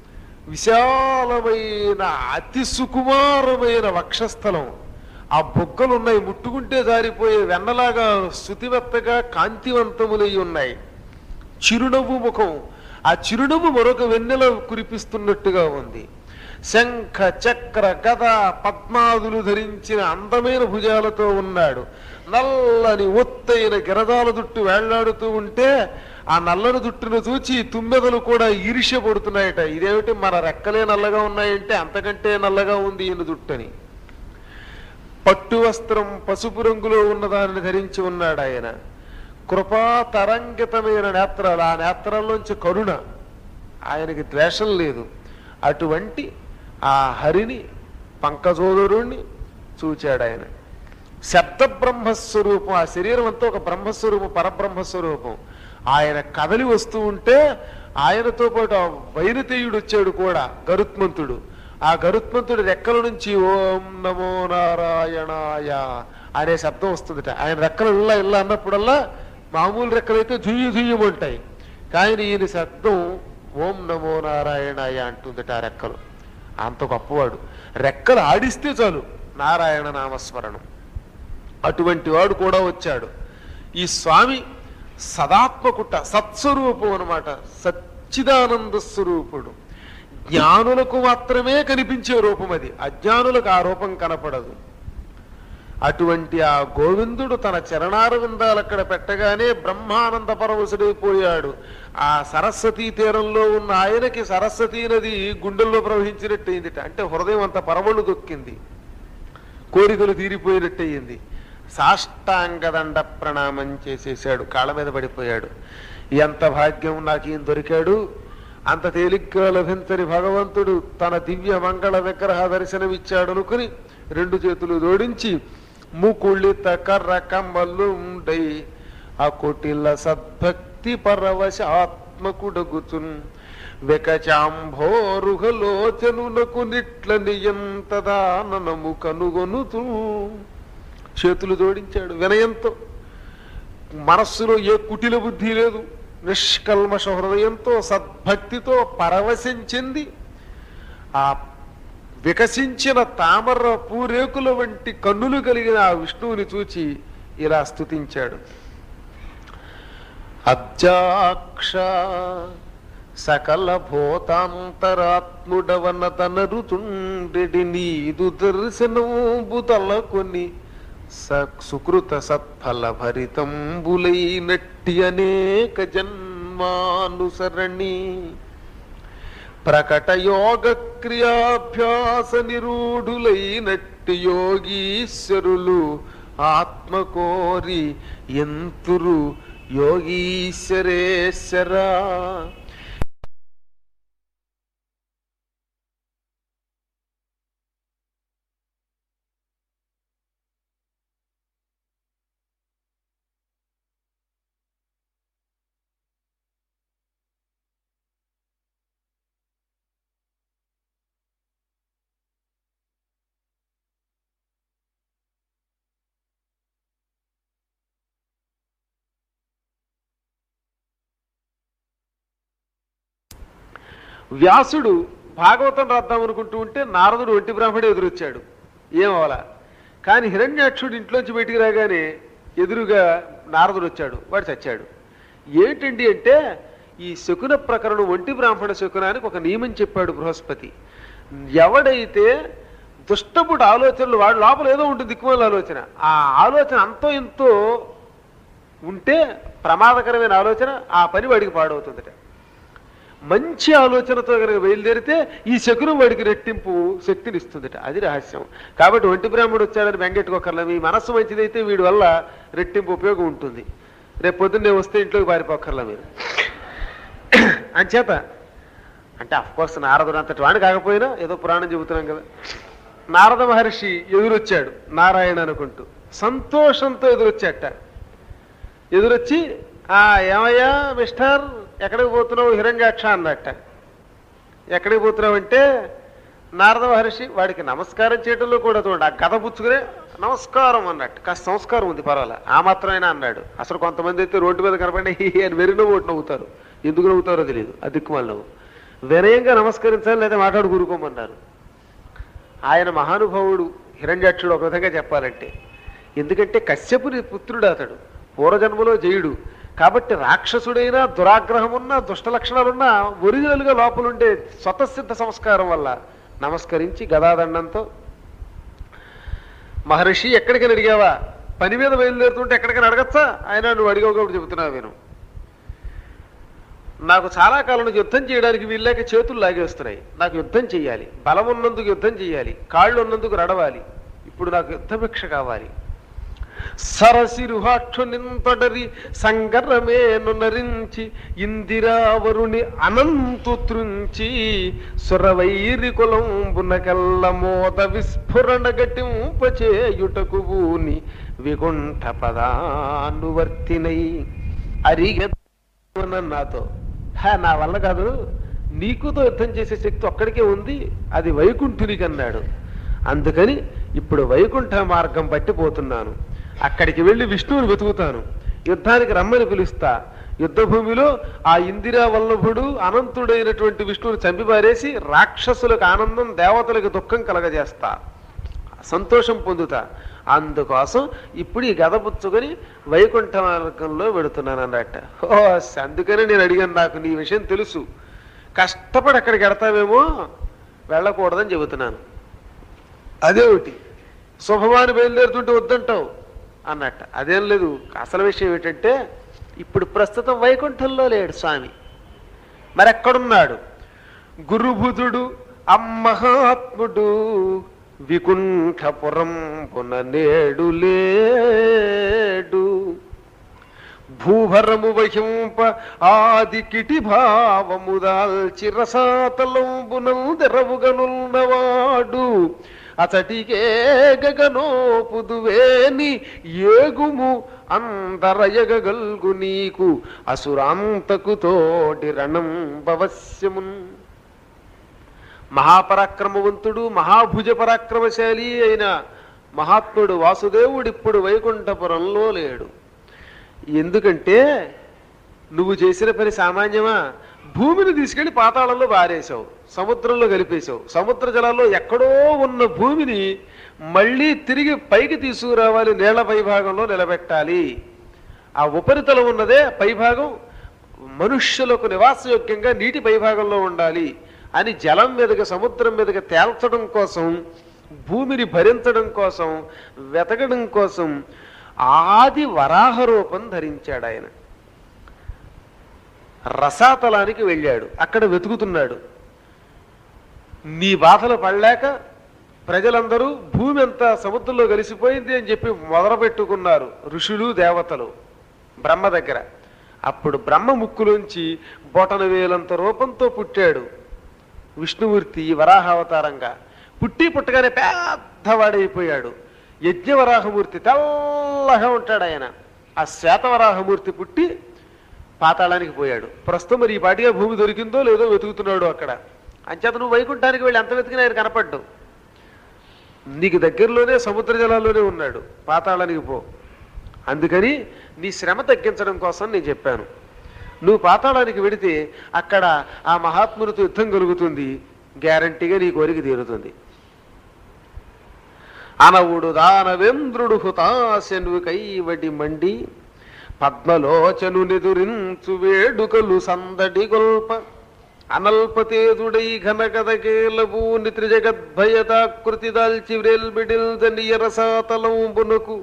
విశాలమైన అతి సుకుమారమైన వక్షస్థలం ఆ బొగ్గలు ఉన్నాయి ముట్టుకుంటే జారిపోయే వెన్నలాగా శృతివత్తగా కాంతివంతములై ఉన్నాయి చిరునవ్వు ముఖం ఆ చిరునవ్వు మరొక వెన్నెల కురిపిస్తున్నట్టుగా ఉంది శంఖ చక్ర గద పద్మాదులు ధరించిన అందమైన భుజాలతో ఉన్నాడు నల్లని ఒత్తైన గిరదాల జుట్టు వేళ్లాడుతూ ఉంటే ఆ నల్లని జుట్టును చూచి తుమ్మెదలు కూడా ఈర్ష్య పడుతున్నాయట ఇదేమిటి మన రెక్కలే నల్లగా ఉన్నాయంటే అంతకంటే నల్లగా ఉంది ఈయన జుట్టని పట్టు వస్త్రం పసుపు రంగులో ఉన్నదానిని ధరించి ఉన్నాడు ఆయన కృపా తరంగితమైన నేత్రాలు ఆ నేత్రాల్లోంచి కరుణ ఆయనకి ద్వేషం లేదు అటువంటి ఆ హరిని పంకజోదరుణ్ణి చూచాడు ఆయన శబ్ద బ్రహ్మస్వరూపం ఆ శరీరం అంతా ఒక బ్రహ్మస్వరూపం పరబ్రహ్మస్వరూపం ఆయన కదలి వస్తూ ఉంటే ఆయనతో పాటు ఆ వైనతేయుడు వచ్చాడు కూడా గరుత్మంతుడు ఆ గరుత్మంతుడి రెక్కల నుంచి ఓం నమో నారాయణాయ అనే శబ్దం వస్తుందట ఆయన రెక్కలు ఇల్లా ఇల్లా అన్నప్పుడల్లా మామూలు రెక్కలైతే జుయ్యి జుయ్యమంటాయి కానీ ఈయన శబ్దం ఓం నమో నారాయణాయ అంటుందట ఆ రెక్కలు అంత గొప్పవాడు రెక్కలు ఆడిస్తే చాలు నారాయణ నామస్మరణం అటువంటి వాడు కూడా వచ్చాడు ఈ స్వామి సదాత్మకుట సత్స్వరూపం అనమాట సచ్చిదానంద స్వరూపుడు జ్ఞానులకు మాత్రమే కనిపించే రూపం అది అజ్ఞానులకు ఆ రూపం కనపడదు అటువంటి ఆ గోవిందుడు తన చరణారవిందాలు అక్కడ పెట్టగానే బ్రహ్మానంద పరవశుడైపోయాడు ఆ సరస్వతీ తీరంలో ఉన్న ఆయనకి సరస్వతీ నది గుండెల్లో ప్రవహించినట్టయిందిట అంటే హృదయం అంత పరవళ్ళు దొక్కింది కోరికలు తీరిపోయినట్టయింది సాష్టాంగదండ ప్రణామం చేసేసాడు కాళ్ళ మీద పడిపోయాడు ఎంత భాగ్యం నాకు ఈయన దొరికాడు అంత తేలిగ్గా లభించని భగవంతుడు తన దివ్య మంగళ విగ్రహ దర్శనమిచ్చాడు అనుకుని రెండు చేతులు జోడించి ముకుళిత కర్ర కమ్మలుండై ఆ కొటిల సద్భక్తి పరవశాత్మకుడగుచున్ వెకచాంభోరుహలోచనులకు నిట్ల నియంతదాననము కనుగొనుతూ చేతులు జోడించాడు వినయంతో మనస్సులో ఏ కుటిల బుద్ధి లేదు నిష్కల్మష హృదయంతో సద్భక్తితో పరవశం చెంది ఆ వికసించిన తామర పూరేకుల వంటి కన్నులు కలిగిన ఆ విష్ణువుని చూచి ఇలా స్తుతించాడు అబ్జాక్ష సకల భూతాంతరాత్ముడవన తనరుచుండెడి నీదు దర్శనంబు తలకొని స- సుకృత సత్ఫల భరితంబులైనట్టి అనేక జన్మానుసరణి ప్రకట యోగ క్రియాభ్యాస నిరూఢులైనట్టి యోగీశ్వరులు ఆత్మకోరి ఎంతురు యోగీశ్వరేశ్వరా వ్యాసుడు భాగవతం రాద్దాం అనుకుంటూ ఉంటే నారదుడు ఒంటి బ్రాహ్మడు ఎదురొచ్చాడు ఏమవలా కానీ హిరణ్యాక్షుడు ఇంట్లోంచి బయటికి రాగానే ఎదురుగా నారదుడు వచ్చాడు వాడు చచ్చాడు ఏంటండి అంటే ఈ శకున ప్రకరణం ఒంటి బ్రాహ్మణ శకునానికి ఒక నియమం చెప్పాడు బృహస్పతి ఎవడైతే దుష్టపుడు ఆలోచనలు వాడు లోపల ఏదో ఉంటుంది దిక్కుమాల ఆలోచన ఆ ఆలోచన అంతో ఇంతో ఉంటే ప్రమాదకరమైన ఆలోచన ఆ పని వాడికి పాడవుతుందట మంచి ఆలోచనతో కనుక బయలుదేరితే ఈ శకునం వాడికి రెట్టింపు శక్తిని ఇస్తుందట అది రహస్యం కాబట్టి ఒంటి బ్రాహ్మణుడు వచ్చాడని బెంగెట్టుకోకర్లా మీ మనస్సు మంచిదైతే వీడి వల్ల రెట్టింపు ఉపయోగం ఉంటుంది రేపు పొద్దున్నే వస్తే ఇంట్లోకి పారిపోకర్లా మీరు అంచేత అంటే అఫ్కోర్స్ నారదుడు అంతటి వాడు కాకపోయినా ఏదో పురాణం చెబుతున్నాం కదా నారద మహర్షి ఎదురొచ్చాడు నారాయణ అనుకుంటూ సంతోషంతో ఎదురొచ్చాట ఎదురొచ్చి ఆ ఏమయ్యా మిస్టర్ ఎక్కడికి పోతున్నావు హిరంగాక్ష అన్నట్ట ఎక్కడికి పోతున్నావు అంటే నారద మహర్షి వాడికి నమస్కారం చేయడంలో కూడా చూడండి ఆ గద పుచ్చుకునే నమస్కారం అన్నట్టు కాస్త సంస్కారం ఉంది పర్వాలే ఆ మాత్రమైనా అన్నాడు అసలు కొంతమంది అయితే రోడ్డు మీద కనపడి "హి హి" అని వెరిన ఓటు నవ్వుతారు ఎందుకు నవ్వుతారో తెలియదు ఆ దిక్కుమాల నవ్వు వినయంగా నమస్కరించాలి లేదా మాట్లాడు కూరుకోమన్నారు ఆయన మహానుభావుడు హిరణ్యాక్షుడు ఒక విధంగా చెప్పాలంటే ఎందుకంటే కశ్యపుని పుత్రుడు అతడు పూర్వజన్మలో జయుడు కాబట్టి రాక్షసుడైనా దురాగ్రహమున్నా దుష్ట లక్షణాలున్నా ఒరిజినల్గా లోపలుండే స్వతసిద్ధ సంస్కారం వల్ల నమస్కరించి గదాదండంతో మహర్షి ఎక్కడికైనా అడిగావా పని మీద బయలుదేరుతుంటే ఎక్కడికైనా అడగచ్చా ఆయన నువ్వు అడిగావు కాబట్టి చెబుతున్నావు నేను నాకు చాలా కాలం నుంచి యుద్ధం చేయడానికి వీళ్ళకి చేతులు లాగేస్తున్నాయి నాకు యుద్ధం చేయాలి బలం ఉన్నందుకు యుద్ధం చేయాలి కాళ్ళు ఉన్నందుకు నడవాలి ఇప్పుడు నాకు యుద్ధభిక్ష కావాలి సరసిరుహాక్షు నింతడరి సంగరమేను నరించి ఇందిరావరుని అనంతు త్రుంచి సురవైరి కులంబునకెల్ల మోద విస్ఫురణ గటింపచేయుటకు ఊని వికుంఠ పదానువర్తినై అరిగెన్న నాతో హా నా వల్ల కాదు నీకుతో యుద్ధం చేసే శక్తి ఒక్కడికే ఉంది అది వైకుంఠునికి అన్నాడు అందుకని ఇప్పుడు వైకుంఠ మార్గం బట్టి పోతున్నాను అక్కడికి వెళ్ళి విష్ణువుని వెతుకుతాను యుద్ధానికి రమ్మని పిలుస్తా యుద్ధ భూమిలో ఆ ఇందిరా వల్లభుడు అనంతుడైనటువంటి విష్ణువుని చంపిపారేసి రాక్షసులకు ఆనందం దేవతలకు దుఃఖం కలగజేస్తా సంతోషం పొందుతా అందుకోసం ఇప్పుడు ఈ గద పుచ్చుకొని వైకుంఠ మార్గంలో వెడుతున్నాను అన్నట్ట ఓ అందుకనే నేను అడిగాను నాకు నీ విషయం తెలుసు కష్టపడి అక్కడికి ఎడతావేమో వెళ్ళకూడదని చెబుతున్నాను అదేమిటి శుభమాని బయలుదేరుతుంటే వద్దంటావు అన్నట్ట అదేం లేదు అసలు విషయం ఏంటంటే ఇప్పుడు ప్రస్తుతం వైకుంఠంలో లేడు స్వామి మరి ఎక్కడున్నాడు గురుబుధుడు అమ్మహాత్ముడు వికుంఠపురం పుననేడు లేడు భూభరము వహింప ఆది కిటి భావము దాల్చి రసాతలంబునందెరవుగనున్నవాడు అతటికే గగనోపుదువేని ఏగుము అందరయగల్గు నీకు అసురాంతకు తోటి రణం భవస్యమున్ మహాపరాక్రమవంతుడు మహాభుజ పరాక్రమశాలి అయిన మహాత్ముడు వాసుదేవుడు ఇప్పుడు వైకుంఠపురంలో లేడు ఎందుకంటే నువ్వు చేసిన పని సామాన్యమా భూమిని తీసుకెళ్లి పాతాళంలో బారేశావు సముద్రంలో కలిపేశావు సముద్ర జలాల్లో ఎక్కడో ఉన్న భూమిని మళ్ళీ తిరిగి పైకి తీసుకురావాలి నీళ్ల పైభాగంలో నిలబెట్టాలి ఆ ఉపరితలం ఉన్నదే పైభాగం మనుష్యులకు నివాసయోగ్యంగా నీటి పైభాగంలో ఉండాలి అని జలం మీదగా సముద్రం మీదగా తేల్చడం కోసం భూమిని భరించడం కోసం వెతకడం కోసం ఆది వరాహ రూపం ధరించాడు ఆయన రసాతలానికి వెళ్ళాడు అక్కడ వెతుకుతున్నాడు నీ బాధలు పడలేక ప్రజలందరూ భూమి అంతా సముద్రంలో కలిసిపోయింది అని చెప్పి మొదలుపెట్టుకున్నారు ఋషులు దేవతలు బ్రహ్మ దగ్గర అప్పుడు బ్రహ్మ ముక్కులోంచి బొటన వేలంత రూపంతో పుట్టాడు విష్ణుమూర్తి ఈ వరాహావతారంగా పుట్టి పుట్టగానే పెద్దవాడైపోయాడు యజ్ఞవరాహమూర్తి తెల్లగా ఉంటాడు ఆయన ఆ శ్వేతవరాహమూర్తి పుట్టి పాతాళానికి పోయాడు ప్రస్తుతం మరి ఈ పాటిగా భూమి దొరికిందో లేదో వెతుకుతున్నాడు అక్కడ అంచేత నువ్వు వైకుంఠానికి వెళ్ళి ఎంత వెతికినా ఆయన కనపడ్డు నీకు దగ్గరలోనే సముద్ర జలాల్లోనే ఉన్నాడు పాతాళానికి పో అందుకని నీ శ్రమ తగ్గించడం కోసం నేను చెప్పాను నువ్వు పాతాళానికి వెడితే అక్కడ ఆ మహాత్మునితో యుద్ధం కలుగుతుంది గ్యారంటీగా నీ కోరిక తీరుతుంది అనవుడు దానవేంద్రుడు హుతాశను కైవడి మండి పద్మలోచను నిదురించు వేడుకలు సందడి గొల్ప అనల్పతేజుడై ఘనకదకేలబూని త్రిజగద్భయతాకృతి దాల్చి వ్రేల్బిడిల్దనియ రసాతలంబునకు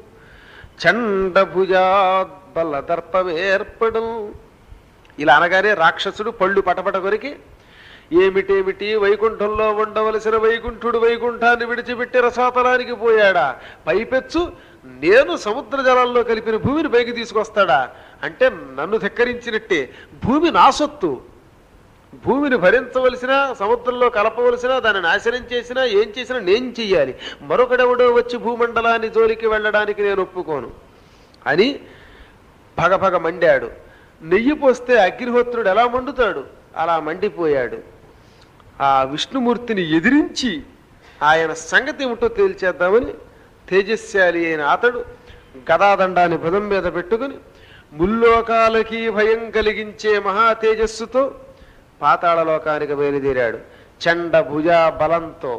చండభుజాద్బల దర్పమేర్పడం ఇలా అనగానే రాక్షసుడు పళ్ళు పటపట కొరికి ఏమిటేమిటి వైకుంఠంలో ఉండవలసిన వైకుంఠుడు వైకుంఠాన్ని విడిచిపెట్టి రసాతలానికి పోయాడా పైపెచ్చు నేను సముద్ర జలాల్లో కలిపిన భూమిని పైకి తీసుకొస్తాడా అంటే నన్ను ధిక్కరించినట్టే భూమి నా సొత్తు భూమిని భరించవలసిన సముద్రంలో కలపవలసిన దాన్ని నాశనం చేసినా ఏం చేసినా నేను చెయ్యాలి మరొకడెవడో వచ్చి భూమండలాన్ని జోలికి వెళ్ళడానికి నేను ఒప్పుకోను అని పగపగ మండాడు నెయ్యి పోస్తే అగ్నిహోత్రుడు ఎలా మండుతాడు అలా మండిపోయాడు ఆ విష్ణుమూర్తిని ఎదిరించి ఆయన సంగతి ఏమిటో తేల్చేద్దామని తేజస్శాలి అయిన అతడు గదాదండాన్ని భుజం మీద పెట్టుకుని ముల్లోకాలకి భయం కలిగించే మహా తేజస్సుతో పాతాళ లోకానికి బయలుదేరాడు చండ భుజ బలంతో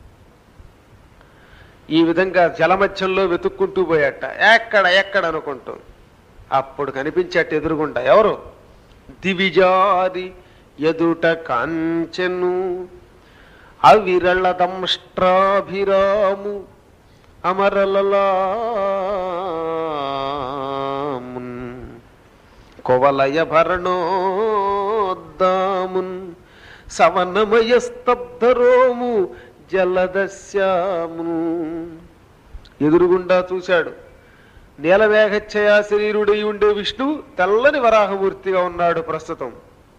ఈ విధంగా జలమధ్యంలో వెతుక్కుంటూ పోయాట ఎక్కడ ఎక్కడ అనుకుంటూ అప్పుడు కనిపించేట ఎదురుగుండా ఎవరు దివిజారి ఎదుట కాంచెను అవిరళ దంష్ట్రాభిరాము అమరలలామున్ కొవలయ భరణోద్దామున్ సవనమయ స్తబ్ధరోము జలదశ్యామును ఎదురుగుండా చూశాడు నీలమేఘఛయా శరీరుడై ఉండే విష్ణువు తెల్లని వరాహమూర్తిగా ఉన్నాడు ప్రస్తుతం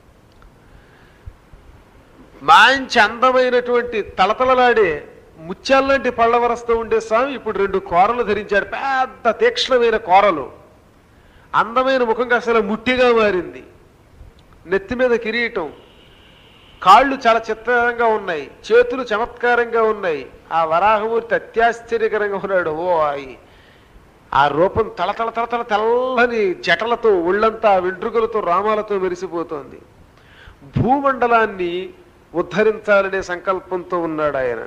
మంచి అందమైనటువంటి తలతలలాడే ముత్యాల్లాంటి పళ్ళ వరస్తూ ఉండే స్వామి ఇప్పుడు రెండు కోరలు ధరించాడు పెద్ద తీక్ష్ణమైన కోరలు అందమైన ముఖంగా అసలు ముట్టిగా మారింది నెత్తి మీద కిరీటం కాళ్ళు చాలా చిత్రంగా ఉన్నాయి చేతులు చమత్కారంగా ఉన్నాయి ఆ వరాహమూర్తి అత్యాశ్చర్యకరంగా ఉన్నాడు ఓ ఆయి. ఆ రూపం తలతల తలతల తెల్లని జటలతో ఒళ్ళంతా వెంట్రుకలతో రామాలతో మెరిసిపోతోంది భూమండలాన్ని ఉద్ధరించాలనే సంకల్పంతో ఉన్నాడు ఆయన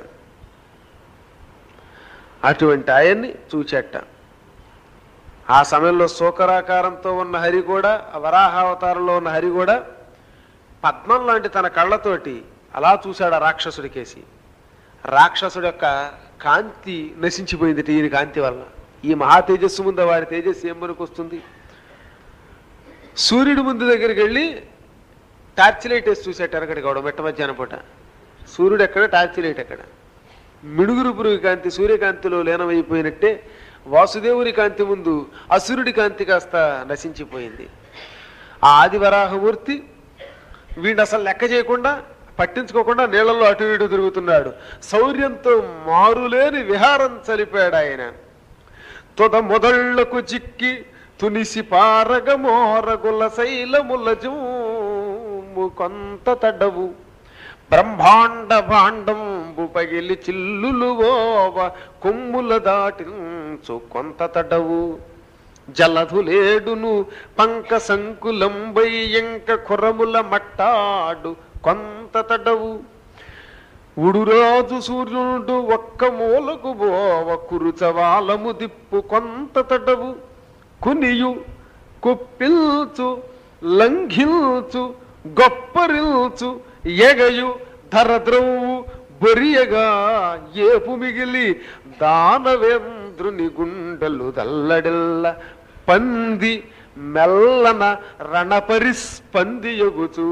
అటువంటి ఆయన్ని చూచెట్ట ఆ సమయంలో శోకరాకారంతో ఉన్న హరి కూడా ఆ వరాహావతారంలో ఉన్న హరి కూడా పద్మం లాంటి తన కళ్ళతోటి అలా చూశాడు ఆ రాక్షసుడి కేసి రాక్షసుడి యొక్క కాంతి నశించిపోయింది ఈయన కాంతి వల్ల ఈ మహా తేజస్సు ముందు వారి తేజస్సు ఏం వస్తుంది సూర్యుడి ముందు దగ్గరికి వెళ్ళి టార్చ్ లైట్ వేసి చూసేట వెనకటి గౌడ మెట్ట మధ్యాహ్నం పూట సూర్యుడు ఎక్కడ టార్చ్ లైట్ ఎక్కడ మిడుగురు పురుగు కాంతి సూర్యకాంతిలో లీనమైపోయినట్టే వాసుదేవుని కాంతి ముందు అసురుడి కాంతి కాస్త నశించిపోయింది ఆ ఆదివరాహమూర్తి వీడిని అసలు లెక్క చేయకుండా పట్టించుకోకుండా నీళ్లలో అటు ఇటు తిరుగుతున్నాడు శౌర్యంతో మారులేని విహారం చలిపాడు ఆయన తొద మొదళ్లకు చిక్కి తునిసి పారగ మోరగుల శైలముల జూము కొంత తడవు బ్రహ్మాండ భాండంబు పగిలి చిల్లులు ఓవ కొమ్ముల దాటించు కొంత తడవు జలధులేడును పంక సంకులంబై ఎంక కొరముల మట్టాడు కొంత తడవు ఉడురాజు సూర్యుడు ఒక్క మూలకు బోవ కురుచవాలము దిప్పు కొంత తడవు కునియు కుప్పిల్చు లంఘిల్చు గొప్పరిల్చు ఎగయు ధరద్రవు బొరియగా ఏపు మిగిలి దానవేంద్రుని గుండెలు దల్లడిల్ల పంది మెల్లన రణపరిస్పంది ఎగుచు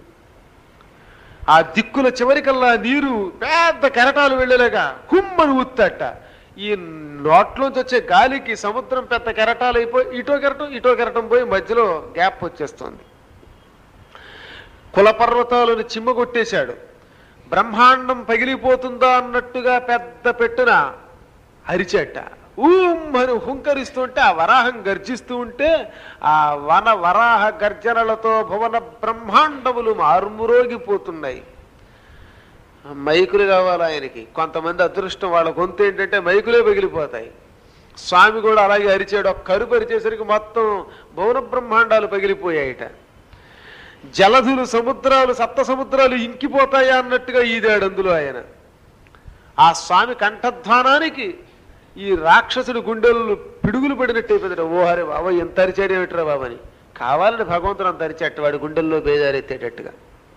ఆ దిక్కుల చివరికల్లా నీరు పెద్ద కెరటాలు వెళ్ళలేగా కుమ్మని ఉత్తట ఈ నోట్లోంచి వచ్చే గాలికి సముద్రం పెద్ద కెరటాలు అయిపోయి ఇటో కెరటం ఇటో కెరటం పోయి మధ్యలో గ్యాప్ వచ్చేస్తుంది కులపర్వతాలను చిమ్మగొట్టేశాడు బ్రహ్మాండం పగిలిపోతుందా అన్నట్టుగా పెద్ద పెట్టున అరిచేట ఊమ్మని హుంకరిస్తుంటే ఆ వరాహం గర్జిస్తూ ఉంటే ఆ వన వరాహ గర్జనలతో భువన బ్రహ్మాండములు మారుమురోగిపోతున్నాయి మైకులు కావాలి ఆయనకి కొంతమంది అదృష్టం వాళ్ళ గొంతు ఏంటంటే మైకులే పగిలిపోతాయి స్వామి కూడా అలాగే అరిచాడు ఒక కరుపు అరిచేసరికి మొత్తం భువన బ్రహ్మాండాలు పగిలిపోయాయిట జలధులు సముద్రాలు సప్త సముద్రాలు ఇంకిపోతాయా అన్నట్టుగా ఈదాడు అందులో ఆయన ఆ స్వామి కంఠధ్వానానికి ఈ రాక్షసుడి గుండెలు పిడుగులు పడినట్టు అయిపోతాడు ఓ హరే బాబా ఎంత అరిచాడు ఏమిట్రా బాబని కావాలని భగవంతుడు అంత అరిచేట్టు వాడి గుండెల్లో బేజారెత్తేటట్టుగా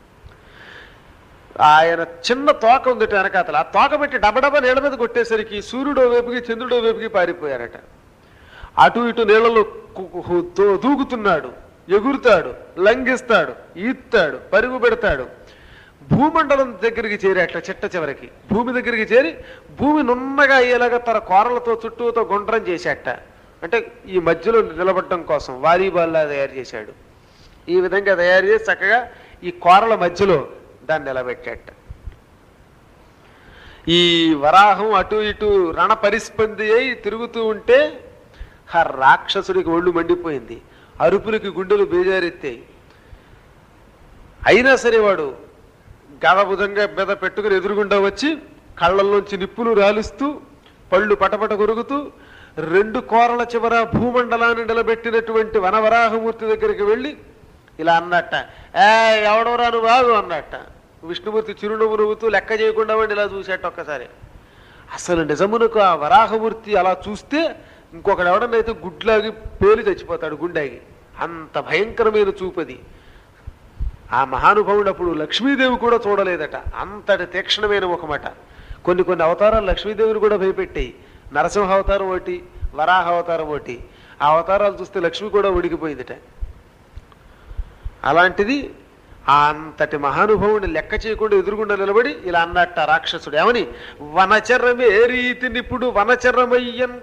ఆయన చిన్న తోక ఉందిట వెనకాతల ఆ తోక పెట్టి డబడబ నీళ్ళ మీద కొట్టేసరికి సూర్యుడో వైపుకి చంద్రుడో వైపుకి పారిపోయారట అటు ఇటు నీళ్ళలో కు- కు- తో- దూకుతున్నాడు ఎగురుతాడు లంఘిస్తాడు ఈత్తాడు పరుగు పెడతాడు భూమండలం దగ్గరికి చేరేట చిట్ట చివరికి భూమి దగ్గరికి చేరి భూమి నున్నగా అయ్యేలాగా తన కోరలతో చుట్టూతో గుండ్రం చేసేట అంటే ఈ మధ్యలో నిలబడటం కోసం వాలీబాల్లా తయారు చేశాడు ఈ విధంగా తయారు చేసి చక్కగా ఈ కోరల మధ్యలో దాన్ని నిలబెట్టాట ఈ వరాహం అటు ఇటు రణ పరిస్పంది అయి తిరుగుతూ ఉంటే ఆ రాక్షసుడికి ఒళ్ళు మండిపోయింది అరుపులకి గుండెలు బేజారెత్తాయి అయినా సరే వాడు గదబుధంగా బెద పెట్టుకుని ఎదురుగుండా వచ్చి కళ్ళల్లోంచి నిప్పులు రాలుస్తూ పళ్ళు పటపట కొరుకుతూ రెండు కోరల చివర భూమండలాన్ని నిలబెట్టినటువంటి వనవరాహమూర్తి దగ్గరికి వెళ్ళి ఇలా అన్నట్ట ఏ ఎవడవరా నువ్వు బాగు అన్నట్ట విష్ణుమూర్తి చిరునవ్వు నవ్వుతూ లెక్క చేయకుండా వాడిని ఇలా చూసేట ఒక్కసారి అసలు నిజమునకు ఆ వరాహమూర్తి అలా చూస్తే ఇంకొకడు ఎవడనైతే గుడ్లాగి పేలి చచ్చిపోతాడు గుండాగి అంత భయంకరమైన చూపది ఆ మహానుభావుడు అప్పుడు లక్ష్మీదేవి కూడా చూడలేదట అంతటి తీక్షణమైన ముఖమట కొన్ని కొన్ని అవతారాలు లక్ష్మీదేవిని కూడా భయపెట్టాయి నరసింహ అవతారం ఒకటి వరాహ అవతారం ఒకటి ఆ అవతారాలు చూస్తే లక్ష్మి కూడా ఉడికిపోయిందిట అలాంటిది ఆ అంతటి మహానుభావుని లెక్క చేయకుండా ఎదురుగుండా నిలబడి ఇలా అన్నట్ట రాక్షసుడు ఏమని వనచరమే రీతి నిప్పుడు వనచరమయ్యన్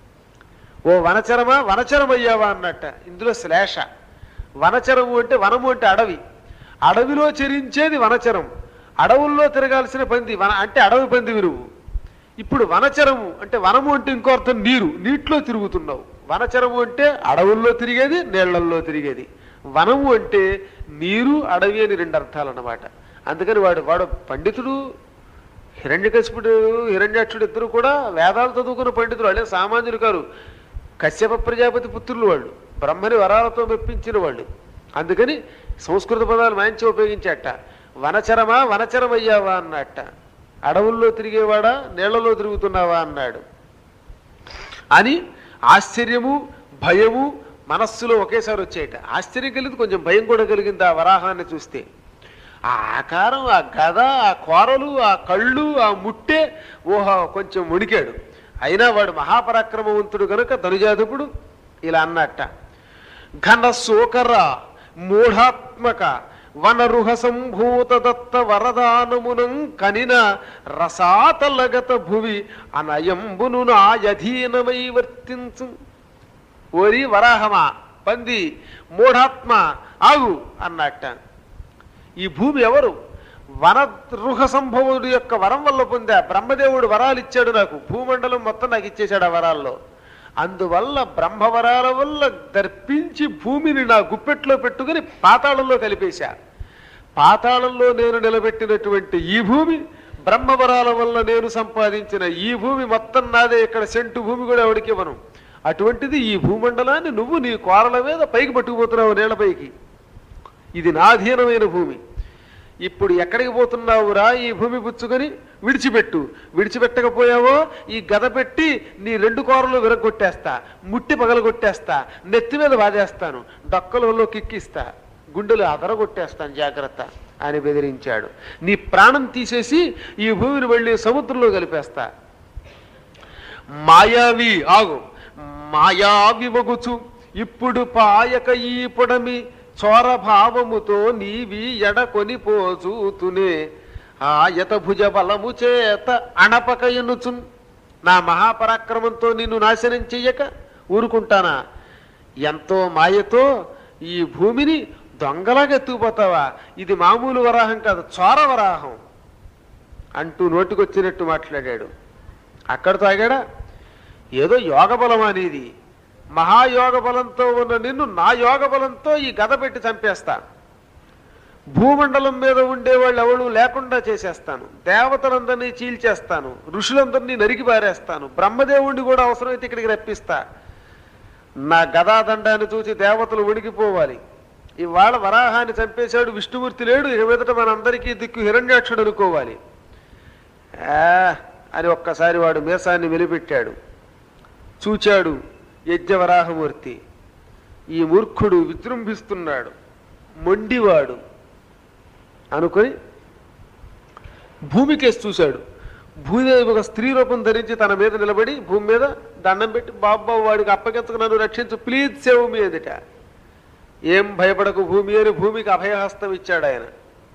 ఓ వనచరమా వనచరమయ్యావా అన్నట్ట ఇందులో శ్లేష వనచరము అంటే వనము అంటే అడవి అడవిలో చెరించేది వనచరం అడవుల్లో తిరగాల్సిన పంది వన అంటే అడవి పంది విరువు ఇప్పుడు వనచరము అంటే వనము అంటే ఇంకో అర్థం నీరు నీటిలో తిరుగుతున్నావు వనచరము అంటే అడవుల్లో తిరిగేది నీళ్లల్లో తిరిగేది వనము అంటే నీరు అడవి అని రెండు అర్థాలు అన్నమాట అందుకని వాడు వాడు పండితుడు హిరణ్యకశిపుడు హిరణ్యాక్షుడు ఇద్దరు కూడా వేదాలు చదువుకున్న పండితులు వాళ్ళే సామాన్యులు కారు కశ్యప ప్రజాపతి పుత్రులు వాళ్ళు బ్రహ్మని వరాలతో మెప్పించిన వాళ్ళు అందుకని సంస్కృత పదాలు మంచి ఉపయోగించాట వనచరమా వనచరమయ్యావా అన్నట్ట అడవుల్లో తిరిగేవాడా నీళ్లలో తిరుగుతున్నావా అన్నాడు అని ఆశ్చర్యము భయము మనస్సులో ఒకేసారి వచ్చేయట ఆశ్చర్యం కలిగింది కొంచెం భయం కూడా కలిగింది ఆ వరాహాన్ని చూస్తే ఆ ఆకారం ఆ గద ఆ కోరలు ఆ కళ్ళు ఆ ముట్టె ఊహ కొంచెం ముడికాడు అయినా వాడు మహాపరాక్రమవంతుడు గనుక ధనుజాధపుడు ఇలా అన్నట్ట ఘన సోకర మూఢాత్మక వనరుహ సంభూత దత్త వరదానమునం కనిన రసాతలగత భువి అనయంబును నాయధీనమై వర్తించు ఓరి వరాహమా పంది మూఢాత్మ ఆగు అన్నట్ట ఈ భూమి ఎవరు వనరుహ సంభవుడు యొక్క వరం వల్ల పొందా బ్రహ్మదేవుడు వరాలు ఇచ్చాడు నాకు భూమండలం మొత్తం నాకు ఇచ్చేశాడు ఆ వరాల్లో అందువల్ల బ్రహ్మవరాల వల్ల దర్పించి భూమిని నా గుప్పెట్లో పెట్టుకుని పాతాళంలో కలిపేశా పాతాళంలో నేను నిలబెట్టినటువంటి ఈ భూమి బ్రహ్మవరాల వల్ల నేను సంపాదించిన ఈ భూమి మొత్తం నాదే ఇక్కడ సెంటు భూమి కూడా ఎవరికి ఇవ్వను అటువంటిది ఈ భూమండలాన్ని నువ్వు నీ కోరల మీద పైకి పట్టుకుపోతున్నావు నేలపైకి ఇది నాధీనమైన భూమి ఇప్పుడు ఎక్కడికి పోతున్నావురా ఈ భూమి పుచ్చుకొని విడిచిపెట్టు విడిచిపెట్టకపోయావో ఈ గద పెట్టి నీ రెండు కోరలు విరగొట్టేస్తా ముట్టి పగలగొట్టేస్తా నెత్తి మీద బాధేస్తాను డొక్కలలో కిక్కిస్తా గుండెలు అదరగొట్టేస్తాను జాగ్రత్త అని బెదిరించాడు నీ ప్రాణం తీసేసి ఈ భూమిని వెళ్ళి సముద్రంలో కలిపేస్తా మాయావి ఆగు మాయావి వగుచు ఇప్పుడు పాయక ఈ పొడమి చోర భావముతో నీవి ఎడకొని పోచూతునే ఆయత భుజ బలము చేత అణపక ఎన్నుచున్ నా మహాపరాక్రమంతో నిన్ను నాశనం చెయ్యక ఊరుకుంటానా ఎంతో మాయతో ఈ భూమిని దొంగలాగా ఎత్తుకుపోతావా ఇది మామూలు వరాహం కాదు చోర వరాహం అంటూ నోటికొచ్చినట్టు మాట్లాడాడు అక్కడితో ఆగాడా ఏదో యోగ బలం అనేది మహాయోగ బలంతో ఉన్న నిన్ను నా యోగ బలంతో ఈ గద పెట్టి చంపేస్తా భూమండలం మీద ఉండేవాళ్ళు ఎవరు లేకుండా చేసేస్తాను దేవతలందరినీ చీల్చేస్తాను ఋషులందరినీ నరికి పారేస్తాను బ్రహ్మదేవుణ్ణి కూడా అవసరమైతే ఇక్కడికి రప్పిస్తా నా గదాదండాన్ని చూసి దేవతలు ఉడికిపోవాలి ఇవాళ వరాహాన్ని చంపేశాడు విష్ణుమూర్తి లేడు ఇక మీదట మనందరికీ దిక్కు హిరణ్యాక్షుడు అనుకోవాలి ఆ, అని ఒక్కసారి వాడు మీసాన్ని వెలిపెట్టాడు చూచాడు యజ్ఞవరాహమూర్తి ఈ మూర్ఖుడు విజృంభిస్తున్నాడు మొండివాడు అనుకొని భూమికేసి చూశాడు భూదేవి ఒక స్త్రీ రూపం ధరించి తన మీద నిలబడి భూమి మీద దండం పెట్టి బాబా వాడికి అప్పగించకు నన్ను రక్షించు ప్లీజ్ సేవ్ మీ ఎదుట ఏం భయపడకు భూమి అని భూమికి అభయహస్తం ఇచ్చాడు ఆయన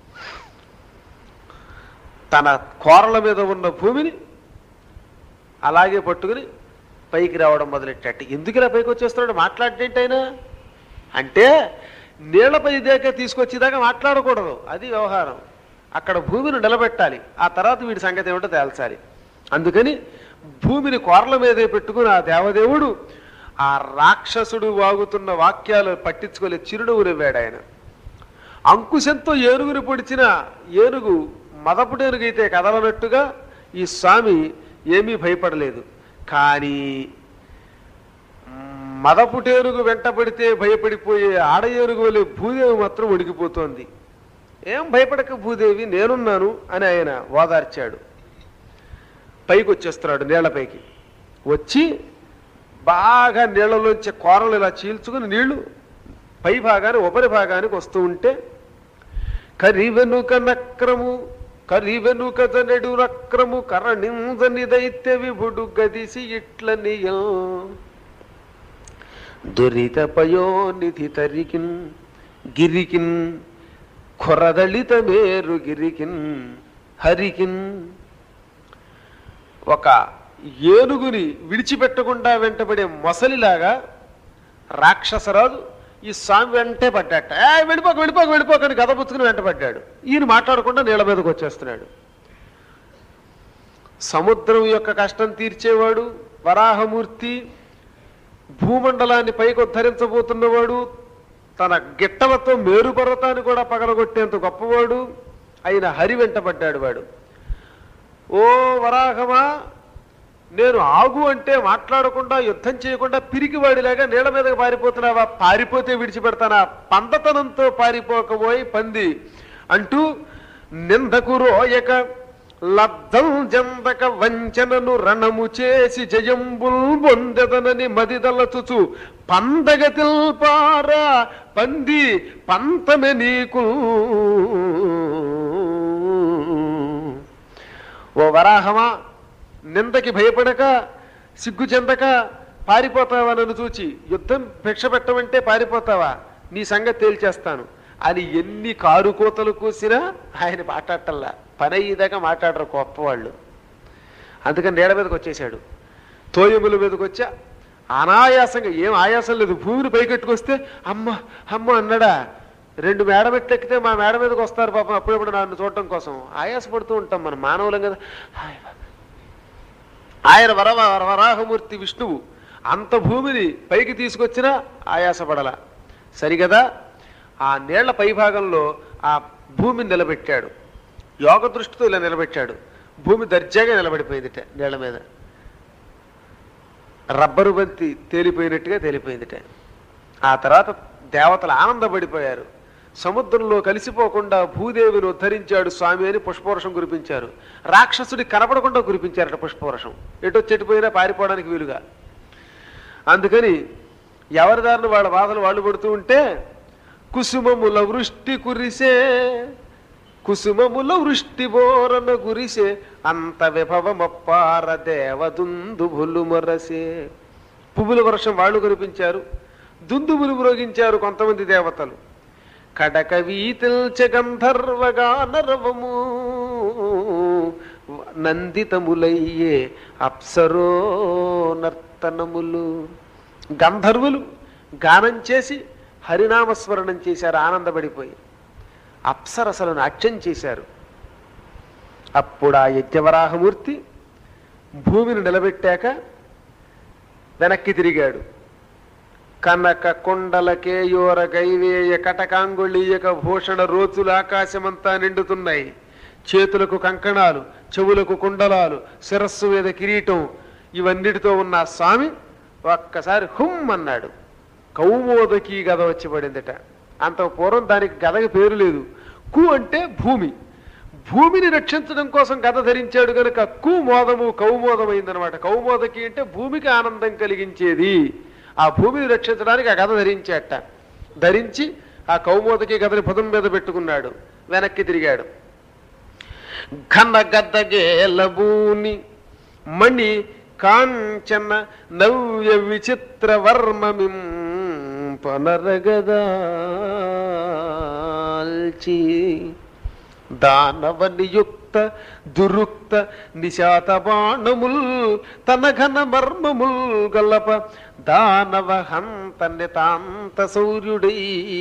తన కోరల మీద ఉన్న భూమిని అలాగే పట్టుకుని పైకి రావడం మొదలెట్టాడు ఎందుకు ఇలా పైకి వచ్చేస్తున్నాడు మాట్లాడేంటి ఆయన అంటే నీళ్లపై దాకా తీసుకొచ్చేదాకా మాట్లాడకూడదు అది వ్యవహారం అక్కడ భూమిని నిలబెట్టాలి ఆ తర్వాత వీడి సంగతి ఏమిటో తేల్చాలి అందుకని భూమిని కోరల మీదే పెట్టుకుని ఆ దేవదేవుడు ఆ రాక్షసుడు వాగుతున్న వాక్యాలు పట్టించుకోలే చిరునవ్వు నవ్వాడు ఆయన అంకుశంతో ఏనుగుని పొడిచిన ఏనుగు మదపుడు ఏనుగైతే కదలనట్టుగా ఈ స్వామి ఏమీ భయపడలేదు కానీ మదపుటేనుగు వెంటబడితే భయపడిపోయే ఆడ ఏనుగు వలె భూదేవి మాత్రం ఉడికిపోతోంది ఏం భయపడక భూదేవి నేనున్నాను అని ఆయన ఓదార్చాడు పైకి వచ్చేస్తున్నాడు నీళ్లపైకి వచ్చి బాగా నీళ్ళలోంచి కూరలు ఇలా చీల్చుకుని నీళ్లు పై భాగాన్ని ఉపరి భాగానికి వస్తూ ఉంటే కరివెనుక నక్రము కరివెనుక జనెడు నక్రము కరణిందని దైత్య విభుడు గదిసి ఇట్లనియో దురిత పయోనిధి తరికిన్ గిరికిన్ ఖొరదళిత మేరు గిరికిన్ హరికిన్ ఒక ఏనుగుని విడిచిపెట్టకుండా వెంటబడే మొసలిలాగా రాక్షసరాజు ఈ స్వామి వెంటే పడ్డాట ఏ వెళ్ళిపోక వెళ్ళిపోక వెళ్ళిపోక అని గద పుచ్చుకుని వెంటబడ్డాడు ఈయన మాట్లాడకుండా నీళ్ళ మీదకి వచ్చేస్తున్నాడు సముద్రం యొక్క కష్టం తీర్చేవాడు వరాహమూర్తి భూమండలాన్ని పైకి ఉద్ధరించబోతున్నవాడు తన గిట్టలతో మేరు పర్వతాన్ని కూడా పగలగొట్టేంత గొప్పవాడు అయిన హరి వెంటబడ్డాడు వాడు ఓ వరాహమా నేను ఆగు అంటే మాట్లాడకుండా యుద్ధం చేయకుండా పిరికివాడిలాగా నీళ్ళ మీదకి పారిపోతున్నావా పారిపోతే విడిచిపెడతానా పందతనంతో పారిపోకపోయి పంది అంటూ నిందకు రోయక లబ్ధం జందక వంచనను రణము చేసి జయంబుల్ పొందెదనని మదిదలచుచు పందగతిల్పారా పంది పంతమె నీకు ఓ వరాహమా నిందకి భయపడక సిగ్గు చెందక పారిపోతావా నన్ను చూచి యుద్ధం భిక్ష పెట్టమంటే పారిపోతావా నీ సంగతి తేల్చేస్తాను అని ఎన్ని కారు కోతలు కూసినా ఆయన మాట్లాడటల్లా పని అయ్యేదాకా మాట్లాడరు గొప్పవాళ్ళు అందుకని నీడ మీదకి వచ్చేసాడు తోయముల మీదకి వచ్చా అనాయాసంగా ఏం ఆయాసం లేదు భూమిని పైకెట్టుకొస్తే అమ్మ అమ్మ అన్నాడా రెండు మేడ మెట్లు ఎక్కితే మా మేడ మీదకి వస్తారు పాపం అప్పుడప్పుడు నన్ను చూడటం కోసం ఆయాసపడుతూ ఉంటాం మనం మానవులం కదా హాయ్ బా. ఆయన వర వర- వరాహమూర్తి విష్ణువు అంత భూమిని పైకి తీసుకొచ్చినా ఆయాసపడల సరిగదా ఆ నీళ్ల పైభాగంలో ఆ భూమిని నిలబెట్టాడు యోగ దృష్టితో ఇలా నిలబెట్టాడు భూమి దర్జాగా నిలబడిపోయిందిట నీళ్ల మీద రబ్బరు బంతి తేలిపోయినట్టుగా తేలిపోయిందిట ఆ తర్వాత దేవతలు ఆనందపడిపోయారు సముద్రంలో కలిసిపోకుండా భూదేవిని ఉద్ధరించాడు స్వామి అని పుష్పవర్షం కురిపించారు రాక్షసుడి కనపడకుండా కురిపించారట పుష్పవర్షం ఎటు చెట్టుపోయినా పారిపోవడానికి వీలుగా అందుకని ఎవరి దారిని వాళ్ళ బాధలు వాళ్ళు పడుతూ ఉంటే కుసుమముల వృష్టి కురిసే కుసుమముల వృష్టి బోరన గురిసే అంత విభవమప్పార దేవదుందుభులు మొరసే పువ్వుల వర్షం వాళ్ళు కురిపించారు దుందుబులు మ్రోగించారు కొంతమంది దేవతలు కడక వీతిల్చ గంధర్వగా నరవము నందితములయ్యే అప్సరో నర్తనములు గంధర్వులు గానం చేసి హరినామస్మరణం చేశారు ఆనందపడిపోయి అప్సరసలు నాట్యం చేశారు అప్పుడు ఆ యజ్ఞవరాహమూర్తి భూమిని నిలబెట్టాక వెనక్కి తిరిగాడు కనక కొండలకేయోర గైవేయ కటకాంగుళీయక భూషణ రోచులు ఆకాశమంతా నిండుతున్నాయి చేతులకు కంకణాలు చెవులకు కుండలాలు శిరస్సు మీద కిరీటం ఇవన్నిటితో ఉన్న ఆ స్వామి ఒక్కసారి హుమ్ అన్నాడు కౌమోదకి గద వచ్చి పడిందట అంత పూర్వం దానికి గదకి పేరు లేదు కు అంటే భూమి భూమిని రక్షించడం కోసం గద ధరించాడు కనుక కు మోదము కౌమోదమైందనమాట కౌమోదకి అంటే భూమికి ఆనందం కలిగించేది ఆ భూమిని రక్షించడానికి ఆ గద ధరించాట ధరించి ఆ కౌమోదకి గదని పదం మీద పెట్టుకున్నాడు వెనక్కి తిరిగాడు ఘన గద్దగేలబూని మణి కాంచన నవ్య విచిత్ర వర్మమిం పనరగదాల్చి దానవ నియుక్త దురుక్త నిశాత బాణముల్ తన ఘన మర్మముల్ గల్లప దానవ హంత నితాంత సౌర్యుడై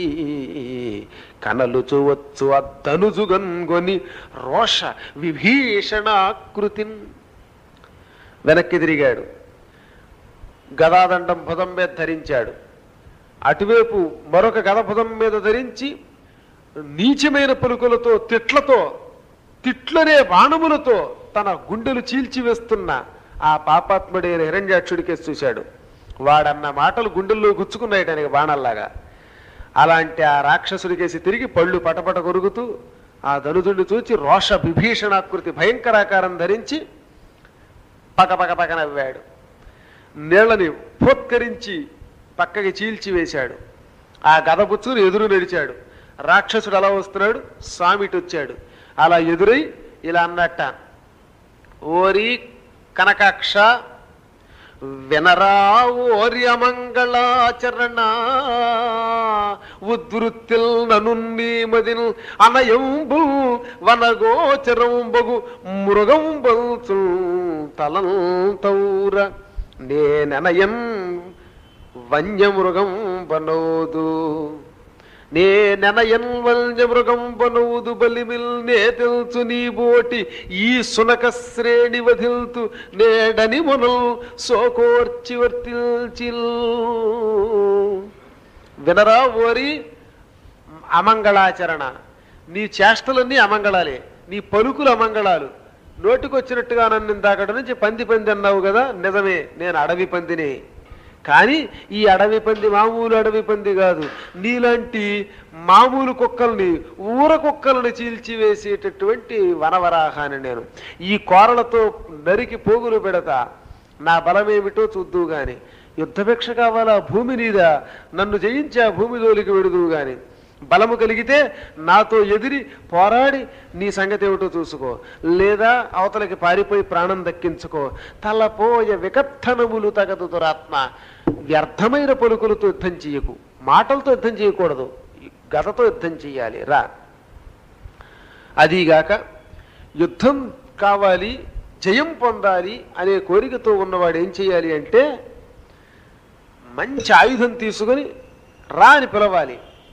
కనలు చూవచ్చు అద్దనుజుగన్గొని రోష విభీషణాకృతిన్ వెనక్కి తిరిగాడు గదాదండం భుజం మీద ధరించాడు అటువైపు మరొక గద భుజం మీద ధరించి నీచమైన పలుకులతో తిట్లతో తిట్లనే బాణములతో తన గుండెలు చీల్చివేస్తున్న ఆ పాపాత్ముడైన హిరణ్యాక్షుడికే చూశాడు వాడన్న మాటలు గుండెల్లో గుచ్చుకున్నాయి ఆయనకి బాణాల్లాగా అలాంటి ఆ రాక్షసుడికేసి తిరిగి పళ్ళు పటపట కొరుకుతూ ఆ ధనుజుడిని చూచి రోష విభీషణాకృతి భయంకరాకారం ధరించి పక పక పక నవ్వాడు నీళ్ళని పోత్కరించి పక్కకి చీల్చి వేశాడు ఆ గద పుచ్చుకుని ఎదురు నడిచాడు రాక్షసుడు అలా వస్తున్నాడు స్వామిటి వచ్చాడు అలా ఎదురై ఇలా అన్నట్ట ఓరి కనకాక్ష వినరా ఓర్యమంగళాచరణ ఉద్వృత్తిల్ ననున్నీమదిల్ అనయంబు వనగోచరంబగు మృగంబల్చు తలంతౌర నేననయం వన్యమృగం బనోదు నేనెనయన్ వన్యమృగం బనౌదు బలిమిల్ నే తెలుసు నీ బోటి ఈ సునక శ్రేణి వధిల్తు నేడని మునల్ సోకోర్చి వర్తిల్చిల్ వినరా ఓరి అమంగళాచరణ నీ చేష్టలన్నీ అమంగళాలే నీ పలుకులు అమంగళాలు నోటికొచ్చినట్టుగా నన్ను ఇందాకటి నుంచి పంది పంది అన్నావు కదా నిజమే నేను అడవి పందిని కానీ ఈ అడవి పంది మామూలు అడవి పంది కాదు నీలాంటి మామూలు కుక్కల్ని ఊర కుక్కలను చీల్చివేసేటటువంటి వనవరాహాన్ని నేను ఈ కోరలతో నరికి పోగులు పెడతా నా బలమేమిటో చూద్దువు గాని యుద్ధభిక్ష కావాలా భూమి నీదా నన్ను జయించి ఆ భూమి జోలికి వెడుదువు గాని బలము కలిగితే నాతో ఎదిరి పోరాడి నీ సంగతి ఏమిటో చూసుకో లేదా అవతలకి పారిపోయి ప్రాణం దక్కించుకో తలపోయ వికత్తనములు తగదు దురాత్మ వ్యర్థమైన పలుకులతో యుద్ధం చెయ్యకు మాటలతో యుద్ధం చేయకూడదు గతతో యుద్ధం చెయ్యాలి రా అదీగాక యుద్ధం కావాలి జయం పొందాలి అనే కోరికతో ఉన్నవాడు ఏం చేయాలి అంటే మంచి ఆయుధం తీసుకొని రా అని పిలవాలి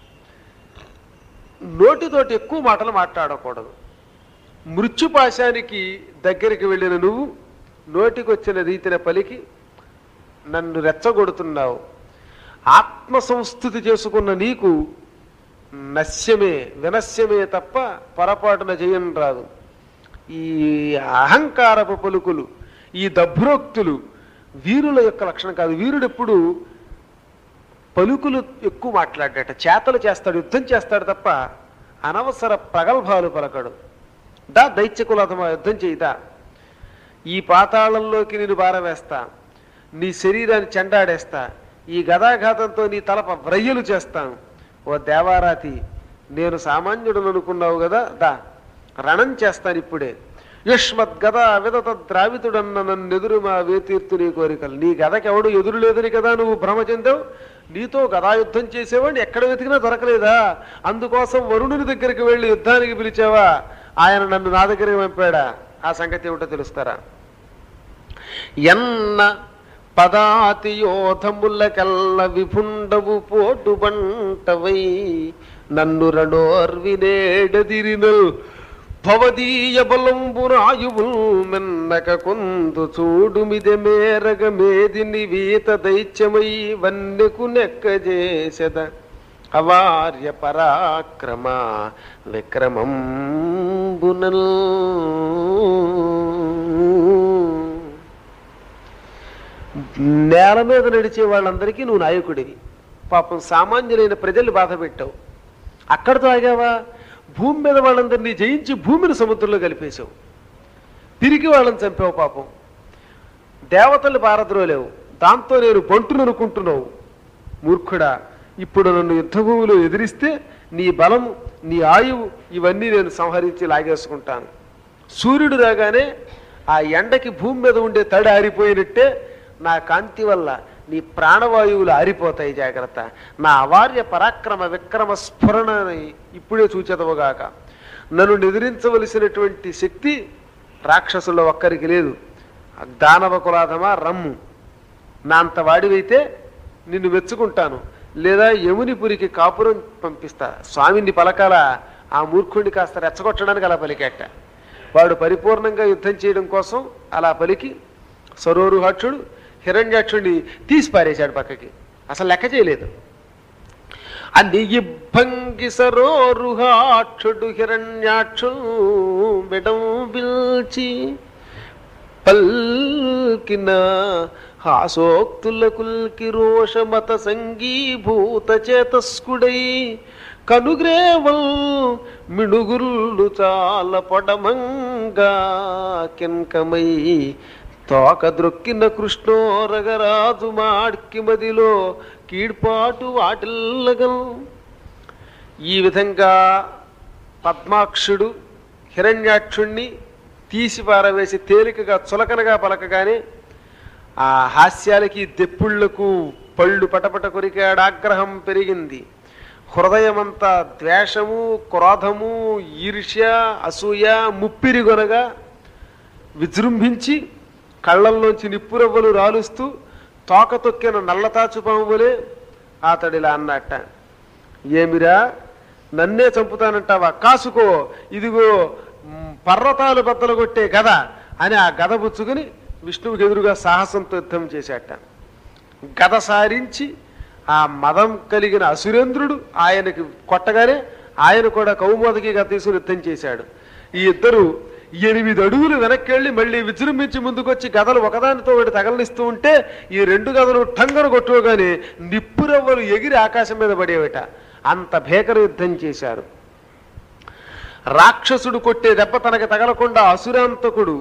నోటితోటి ఎక్కువ మాటలు మాట్లాడకూడదు మృత్యుపాశానికి దగ్గరికి వెళ్ళిన నువ్వు నోటికొచ్చిన రీతిన పలికి నన్ను రెచ్చగొడుతున్నావు ఆత్మ సంస్థుతి చేసుకున్న నీకు నశ్యమే వినశ్యమే తప్ప పొరపాటున జయం రాదు ఈ అహంకారపు పలుకులు ఈ దభ్రోక్తులు వీరుల యొక్క లక్షణం కాదు వీరుడు ఎప్పుడు పలుకులు ఎక్కువ మాట్లాడట చేతలు చేస్తాడు యుద్ధం చేస్తాడు తప్ప అనవసర ప్రగల్భాలు పలకడు దా దైత్యకులతమా యుద్ధం చేయిదా ఈ పాతాళంలోకి నేను బారవేస్తా నీ శరీరాన్ని చెండాడేస్తా ఈ గదాఘాతంతో నీ తలప వ్రయ్యలు చేస్తాను ఓ దేవారాతి నేను సామాన్యుడను అనుకున్నావు కదా దా రణం చేస్తాను ఇప్పుడే యుష్మద్ గద విదత ద్రావితుడన్న నన్ను ఎదురు మా వేతీర్తు నీ కోరికలు నీ గదకెవడు ఎదురు లేదని కదా నువ్వు భ్రమ చెందావు నీతో గదాయుద్ధం చేసేవాడిని ఎక్కడ వెతికినా దొరకలేదా అందుకోసం వరుణుని దగ్గరికి వెళ్ళి యుద్ధానికి పిలిచావా ఆయన నన్ను నా దగ్గరికి పంపాడా ఆ సంగతి ఏమిటో తెలుస్తారా ఎన్న పదాతి యోధములకెల్ల విభుండవు పోటు బంటవై నన్ను రణోర్వినేడదిరినల్ భవదీయ బలంబురాయువుల్ మెన్నక కొందు చూడుమిదె మేరగ మేదిని వీత దైత్యమై వన్నెకు నెక్కజేసెద అవార్య పరాక్రమ విక్రమంబునల్ నేల మీద నడిచే వాళ్ళందరికీ నువ్వు నాయకుడివి పాపం సామాన్యులైన ప్రజల్ని బాధ పెట్టావు అక్కడితో ఆగావా భూమి మీద వాళ్ళందరినీ జయించి భూమిని సముద్రంలో కలిపేశావు తిరిగి వాళ్ళని చంపావు పాపం దేవతల్ని పారద్రోలేవు దాంతో నేను బంటును అనుకుంటున్నావు మూర్ఖుడా ఇప్పుడు నన్ను యుద్ధభూమిలో ఎదిరిస్తే నీ బలం నీ ఆయువు ఇవన్నీ నేను సంహరించి లాగేసుకుంటాను సూర్యుడు రాగానే ఆ ఎండకి భూమి మీద ఉండే తడి ఆరిపోయినట్టే నా కాంతి వల్ల నీ ప్రాణవాయువులు ఆరిపోతాయి జాగ్రత్త నా అవార్య పరాక్రమ విక్రమ స్ఫురణని ఇప్పుడే సూచదవుగాక నన్ను నిద్రించవలసినటువంటి శక్తి రాక్షసుల్లో ఒక్కరికి లేదు దానవ కులాధమా రమ్ము నా అంత వాడివైతే నిన్ను మెచ్చుకుంటాను లేదా యమునిపురికి కాపురం పంపిస్తా స్వామిని పలకాల ఆ మూర్ఖుడిని కాస్త రెచ్చగొట్టడానికి అలా పలికేట వాడు పరిపూర్ణంగా యుద్ధం చేయడం కోసం అలా పలికి సరోరుహాక్షుడు హిరణ్యాక్షుడిని తీసి పారేశాడు పక్కకి అసలు లెక్క చేయలేదు అన్ని ఇబ్బంగి సరోరుహాక్షుడు హిరణ్యాక్షు విడం పిల్చి పల్కిన హాసోక్తుల కుల్కి రోషమత సంగీభూత చేతస్కుడై కనుగ్రేవల్ మిడుగుర్లు చాల పొడమంగా కింకమై తోక ద్రొక్కిన కృష్ణోరగరాజు మాడ్కి మదిలో కీడ్పాటు వాటిల్లగల్ ఈ విధంగా పద్మాక్షుడు హిరణ్యాక్షుణ్ణి తీసి పారవేసి తేలికగా చులకనగా పలకగానే ఆ హాస్యాలకి దెప్పుళ్లకు పళ్ళు పటపట కొరికాడు ఆగ్రహం పెరిగింది హృదయమంతా ద్వేషము క్రోధము ఈర్ష్య అసూయ ముప్పిరిగొనగా విజృంభించి కళ్ళల్లోంచి నిప్పురవ్వలు రాలుస్తూ తోక తొక్కిన నల్లతాచుపాము వలె అతడిలా అన్నట్ట ఏమిరా నన్నే చంపుతానంటావా కాసుకో ఇదిగో మ్, పర్వతాలు బద్దలు కొట్టే గద అని ఆ గద పుచ్చుకుని విష్ణువుకి ఎదురుగా సాహసంతో యుద్ధం చేశాట గద సారించి ఆ మదం కలిగిన అసురేంద్రుడు ఆయనకి కొట్టగానే ఆయన కూడా కౌమోదకి గద తీసుకుని యుద్ధం చేశాడు ఈ ఇద్దరు ఎనిమిది అడుగులు వెనక్కి వెళ్ళి మళ్ళీ విజృంభించి ముందుకొచ్చి గదలు ఒకదానితో ఒకటి తగలనిస్తూ ఉంటే ఈ రెండు గదలు ఠంగన కొట్టుకోగానే నిప్పురవ్వలు ఎగిరి ఆకాశం మీద పడేవట అంత భేకర యుద్ధం చేశారు రాక్షసుడు కొట్టే దెబ్బ తనకి తగలకుండా అసురాంతకుడు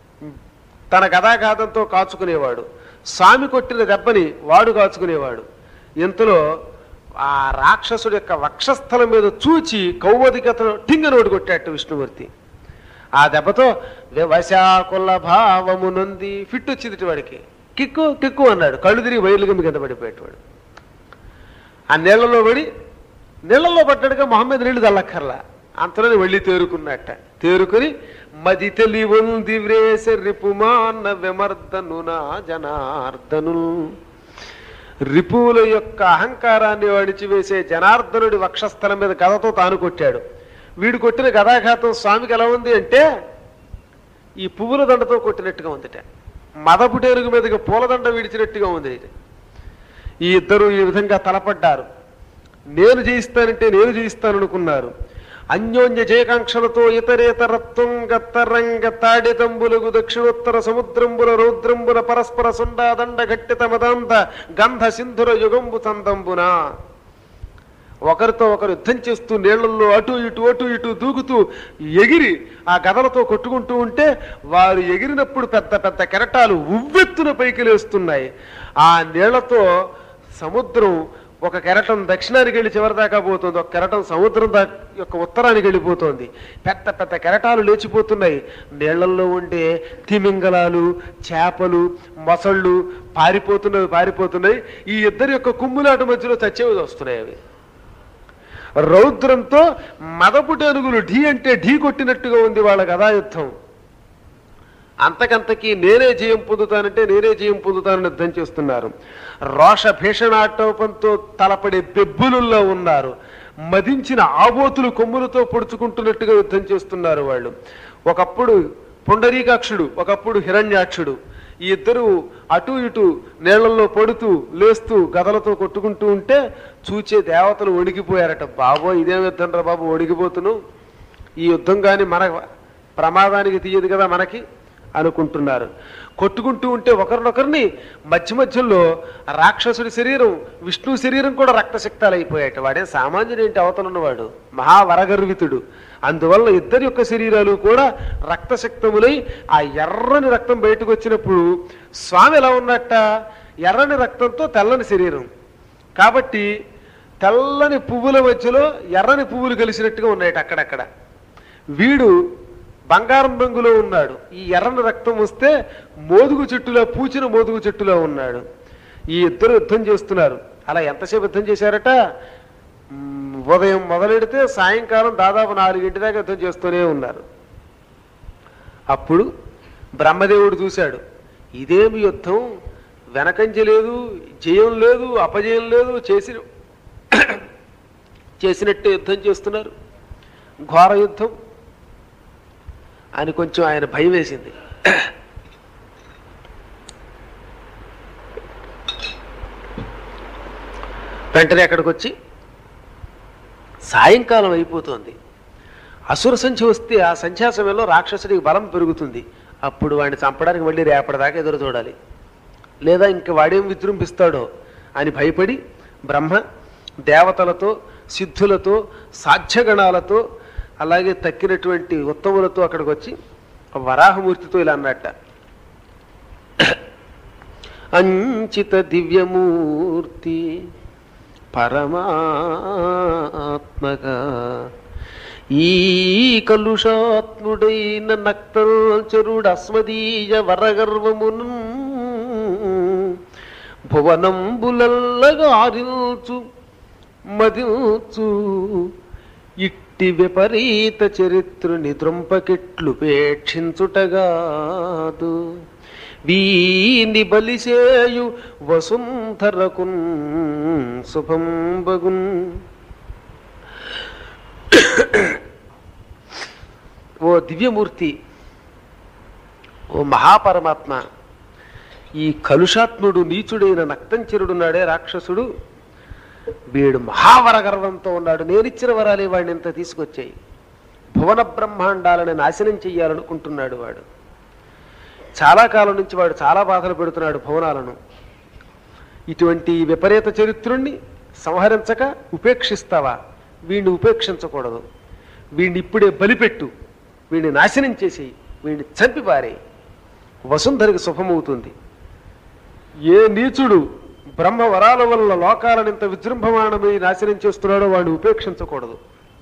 తన గదాఘాతంతో కాచుకునేవాడు స్వామి కొట్టిన దెబ్బని వాడు కాచుకునేవాడు ఇంతలో ఆ రాక్షసుడి యొక్క వక్షస్థలం మీద చూచి కౌమదికతను టింగనోడు కొట్టాట విష్ణుమూర్తి ఆ దెబ్బతో వశాకుల భావము నొంది ఫిట్ వచ్చింది వాడికి కిక్కు కిక్కు అన్నాడు కళ్ళు తిరిగి వైర్లు గమ్మి కింద పడిపోయేటవాడు ఆ నీళ్లలో పడి నీళ్లలో పడ్డాడుగా మొహమ్మద్ నీళ్లు చల్లక్కర్లా అంతలోనే వెళ్ళి తేరుకున్నట్ట తేరుకుని మది తెలివుంది వ్రేస రిపుమాన్న విమర్దను నా జనార్దను రిపువుల యొక్క అహంకారాన్ని వడిచివేసే జనార్దనుడి వక్షస్థలం మీద గదతో తాను కొట్టాడు వీడు కొట్టిన గదాఘాతం స్వామికి ఎలా ఉంది అంటే ఈ పువ్వుల దండతో కొట్టినట్టుగా ఉందిట మదపుటేరుగు మీదకి పూలదండ విడిచినట్టుగా ఉంది ఇది. ఈ ఇద్దరు ఈ విధంగా తలపడ్డారు నేను జయిస్తానంటే నేను జయిస్తాననుకున్నారు అన్యోన్య జయకాంక్షలతో ఇతరేతరత్వం గత్తరంగ తాడితంబులకు దక్షిణోత్తర సముద్రంబుల రౌద్రంబుల పరస్పర సుండాదండ గట్టిత మదాంత గంధ సింధుర యుగంబు చందంబున ఒకరితో ఒకరు యుద్ధం చేస్తూ నీళ్లలో అటు ఇటు అటు ఇటు దూకుతూ ఎగిరి ఆ గదలతో కొట్టుకుంటూ ఉంటే వారు ఎగిరినప్పుడు పెద్ద పెద్ద కెరటాలు ఉవ్వెత్తున పైకి లేస్తున్నాయి ఆ నీళ్లతో సముద్రం ఒక కెరటం దక్షిణానికి వెళ్ళి చివరి దాకా పోతుంది ఒక కెరటం సముద్రం దా యొక్క ఉత్తరానికి వెళ్ళిపోతుంది పెద్ద పెద్ద కెరటాలు లేచిపోతున్నాయి నీళ్లలో ఉండే తిమింగలాలు చేపలు మొసళ్ళు పారిపోతున్నవి పారిపోతున్నాయి ఈ ఇద్దరి యొక్క కుమ్ములాట మధ్యలో చచ్చేవి వస్తున్నాయి అవి రౌద్రంతో మదపుటేనుగులు ఢీ అంటే ఢీ కొట్టినట్టుగా ఉంది వాళ్ళ గదాయుద్ధం అంతకంతకీ నేనే జయం పొందుతానంటే నేనే జయం పొందుతానని యుద్ధం చేస్తున్నారు రోష భీషణాటోపంతో తలపడే బెబ్బులుల్లో ఉన్నారు మదించిన ఆబోతులు కొమ్ములతో పొడుచుకుంటున్నట్టుగా యుద్ధం చేస్తున్నారు వాళ్ళు ఒకప్పుడు పుండరీకాక్షుడు ఒకప్పుడు హిరణ్యాక్షుడు ఈ ఇద్దరు అటు ఇటు నీళ్లలో పడుతూ లేస్తూ గదలతో కొట్టుకుంటూ ఉంటే చూచే దేవతలు ఒడిగిపోయారట బాబో ఇదేం యుద్ధం రా బాబు ఒడిగిపోతును ఈ యుద్ధం కానీ మన ప్రమాదానికి తీయదు కదా మనకి అనుకుంటున్నారు కొట్టుకుంటూ ఉంటే ఒకరినొకరిని మధ్య మధ్యలో రాక్షసుడి శరీరం విష్ణు శరీరం కూడా రక్తశక్తాలు అయిపోయాట వాడే సామాన్యుడు ఏంటి అవతలున్నవాడు మహావరగర్వితుడు అందువల్ల ఇద్దరి యొక్క శరీరాలు కూడా రక్తశక్తములై ఆ ఎర్రని రక్తం బయటకు వచ్చినప్పుడు స్వామి ఎలా ఉన్నట్ట ఎర్రని రక్తంతో తెల్లని శరీరం కాబట్టి తెల్లని పువ్వుల మధ్యలో ఎర్రని పువ్వులు కలిసినట్టుగా ఉన్నాయట అక్కడక్కడ వీడు బంగారం రంగులో ఉన్నాడు ఈ ఎర్రని రక్తం వస్తే మోదుగు చెట్టులో పూచిన మోదుగు చెట్టులో ఉన్నాడు ఈ ఇద్దరు యుద్ధం చేస్తున్నారు అలా ఎంతసేపు యుద్ధం చేశారట మ్, ఉదయం మొదలెడితే సాయంకాలం దాదాపు నాలుగింటి దాకా యుద్ధం చేస్తూనే ఉన్నారు అప్పుడు బ్రహ్మదేవుడు చూశాడు ఇదేమి యుద్ధం వెనకంజ లేదు జయం లేదు అపజయం లేదు చేసి చేసినట్టే యుద్ధం చేస్తున్నారు ఘోర యుద్ధం అని కొంచెం ఆయన భయం వేసింది వెంటనే అక్కడికి వచ్చి సాయంకాలం అయిపోతుంది అసుర సంఖ్య వస్తే ఆ సంధ్యా సమయంలో రాక్షసుడికి బలం పెరుగుతుంది అప్పుడు వాడిని చంపడానికి మళ్ళీ రేపటిదాకా ఎదురు చూడాలి లేదా ఇంక వాడేం విజృంభిస్తాడో అని భయపడి బ్రహ్మ దేవతలతో సిద్ధులతో సాధ్యగణాలతో అలాగే తక్కినటువంటి ఉత్తములతో అక్కడికి వచ్చి వరాహమూర్తితో ఇలా అన్నట్ట అంచిత దివ్యమూర్తి పరమాత్మగా ఈ కలుషాత్ముడైన నక్తల్చరుడు అస్మదీయ వరగర్వమును భువనంబులల్లగారిల్చు మదిల్చు ఇట్టి విపరీత చరిత్రుని ద్రుంపకెట్లు పేక్షించుటగాదు వీని బలిసేయు వసుంధరకున్ శుభంబగున్ ఓ దివ్యమూర్తి ఓ మహాపరమాత్మ ఈ కలుషాత్ముడు నీచుడైన నక్తంచరుడున్నాడే రాక్షసుడు వీడు మహావర గర్వంతో ఉన్నాడు నేనిచ్చిన వరాలే వాడిని ఇంత తీసుకొచ్చాయి భువన బ్రహ్మాండాలను నాశనం చెయ్యాలనుకుంటున్నాడు వాడు చాలా కాలం నుంచి వాడు చాలా బాధలు పెడుతున్నాడు భువనాలను ఇటువంటి విపరీత చరిత్రుణ్ణి సంహరించక ఉపేక్షిస్తావా వీడిని ఉపేక్షించకూడదు వీడిని ఇప్పుడే బలిపెట్టు వీడిని నాశనం చేసేయి వీడిని చంపిపారే వసుంధరికి శుభమవుతుంది ఏ నీచుడు బ్రహ్మ వరాల వల్ల లోకాలను ఇంత విజృంభమాణమై నాశనం చేస్తున్నాడో వాడిని ఉపేక్షించకూడదు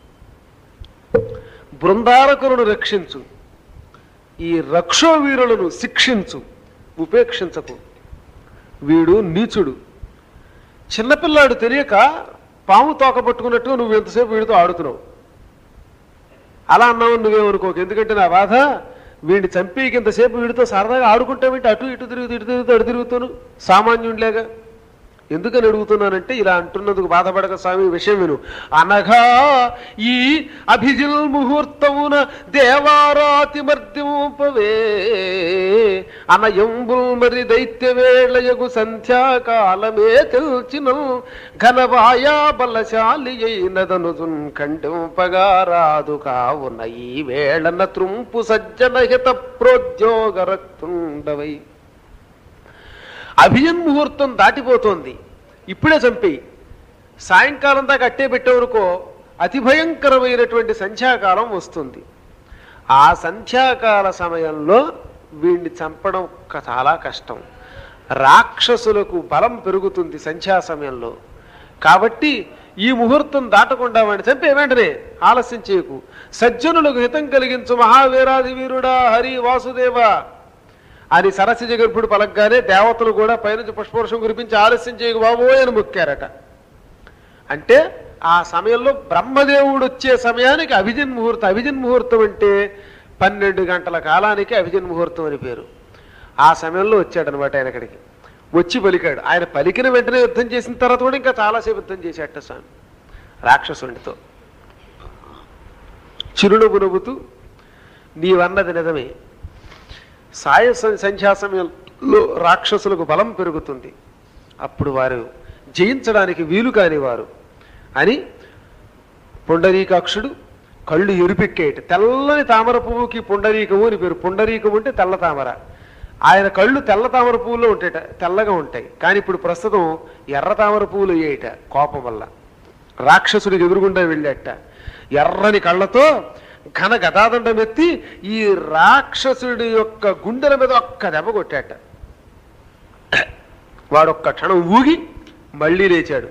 బృందారకులను రక్షించు ఈ రక్షో వీరులను శిక్షించు ఉపేక్షించకు వీడు నీచుడు చిన్నపిల్లాడు తెలియక పాము తోక పట్టుకున్నట్టు నువ్వు ఎంతసేపు వీడితో ఆడుతున్నావు అలా అన్నావు నువ్వేమనుకోకు ఎందుకంటే నా బాధ వీడిని చంపేకి ఇంతసేపు వీడితో సరదాగా ఆడుకుంటావేంటి అటు ఇటు తిరుగుతూ ఇటు తిరుగుతూ అటు తిరుగుతాను సామాన్యుడిలేగా ఎందుకని అడుగుతున్నానంటే ఇలా అంటున్నందుకు బాధపడక స్వామి విషయం విను అనగా ఈ అభిజిల్ ముహూర్తమున దేవారాతి మర్దింపవే అనయంబుల్ మరి దైత్యవేళయగు సంధ్యాకాలమే తెల్చిన ఘనవాయా బలశాలి అయినదనుజున్ ఖండింపగా రాదు కావున ఈ వేళన త్రుంపు సజ్జన హిత ప్రోద్యోగ రక్తుండవై అభిజన్ ముహూర్తం దాటిపోతోంది ఇప్పుడే చంపేయి సాయంకాలం దాకా అట్టే పెట్టేవనుకో అతి భయంకరమైనటువంటి సంధ్యాకాలం వస్తుంది ఆ సంధ్యాకాల సమయంలో వీడిని చంపడం క- చాలా కష్టం రాక్షసులకు బలం పెరుగుతుంది సంధ్యా సమయంలో కాబట్టి ఈ ముహూర్తం దాటకుండా వాడిని చంపే వెంటనే ఆలస్యం చేయకు సజ్జనులకు హితం కలిగించు మహావీరాది వీరుడా హరి వాసుదేవ అని సరస్వతి గర్భుడు పలకగానే దేవతలు కూడా పైనుంచి పుష్పవర్షం కురిపించి ఆలస్యం చేయకు బాబోయ్ అని మొక్కారట అంటే ఆ సమయంలో బ్రహ్మదేవుడు వచ్చే సమయానికి అభిజిన్ ముహూర్తం అభిజిన్ ముహూర్తం అంటే పన్నెండు గంటల కాలానికి అభిజిన్ ముహూర్తం అని పేరు ఆ సమయంలో వచ్చాడు అనమాట ఆయన అక్కడికి వచ్చి పలికాడు ఆయన పలికిన వెంటనే యుద్ధం చేసిన తర్వాత కూడా ఇంకా చాలాసేపు యుద్ధం చేసేట స్వామి రాక్షసునితో చిరునవ్వు నవ్వుతూ నీవన్నది నిజమే సాయ సం- సంధ్యా సమయంలో రాక్షసులకు బలం పెరుగుతుంది అప్పుడు వారు జయించడానికి వీలు కాని వారు అని పుండరీకాక్షుడు కళ్ళు ఎరుపెక్కేట తెల్లని తామర పువ్వుకి పుండరీకము అని పేరు పుండరీకము అంటే తెల్ల తామర ఆయన కళ్ళు తెల్ల తామర పువ్వులో ఉంటాయట తెల్లగా ఉంటాయి కానీ ఇప్పుడు ప్రస్తుతం ఎర్ర తామర పువ్వులు అయ్యాయట కోపం వల్ల రాక్షసుడికి ఎదురుగుండా వెళ్ళాట ఎర్రని కళ్ళతో ఘన గదాదండం ఎత్తి ఈ రాక్షసుడి యొక్క గుండెల మీద ఒక్క దెబ్బ కొట్టాట వాడొక్క క్షణం ఊగి మళ్ళీ లేచాడు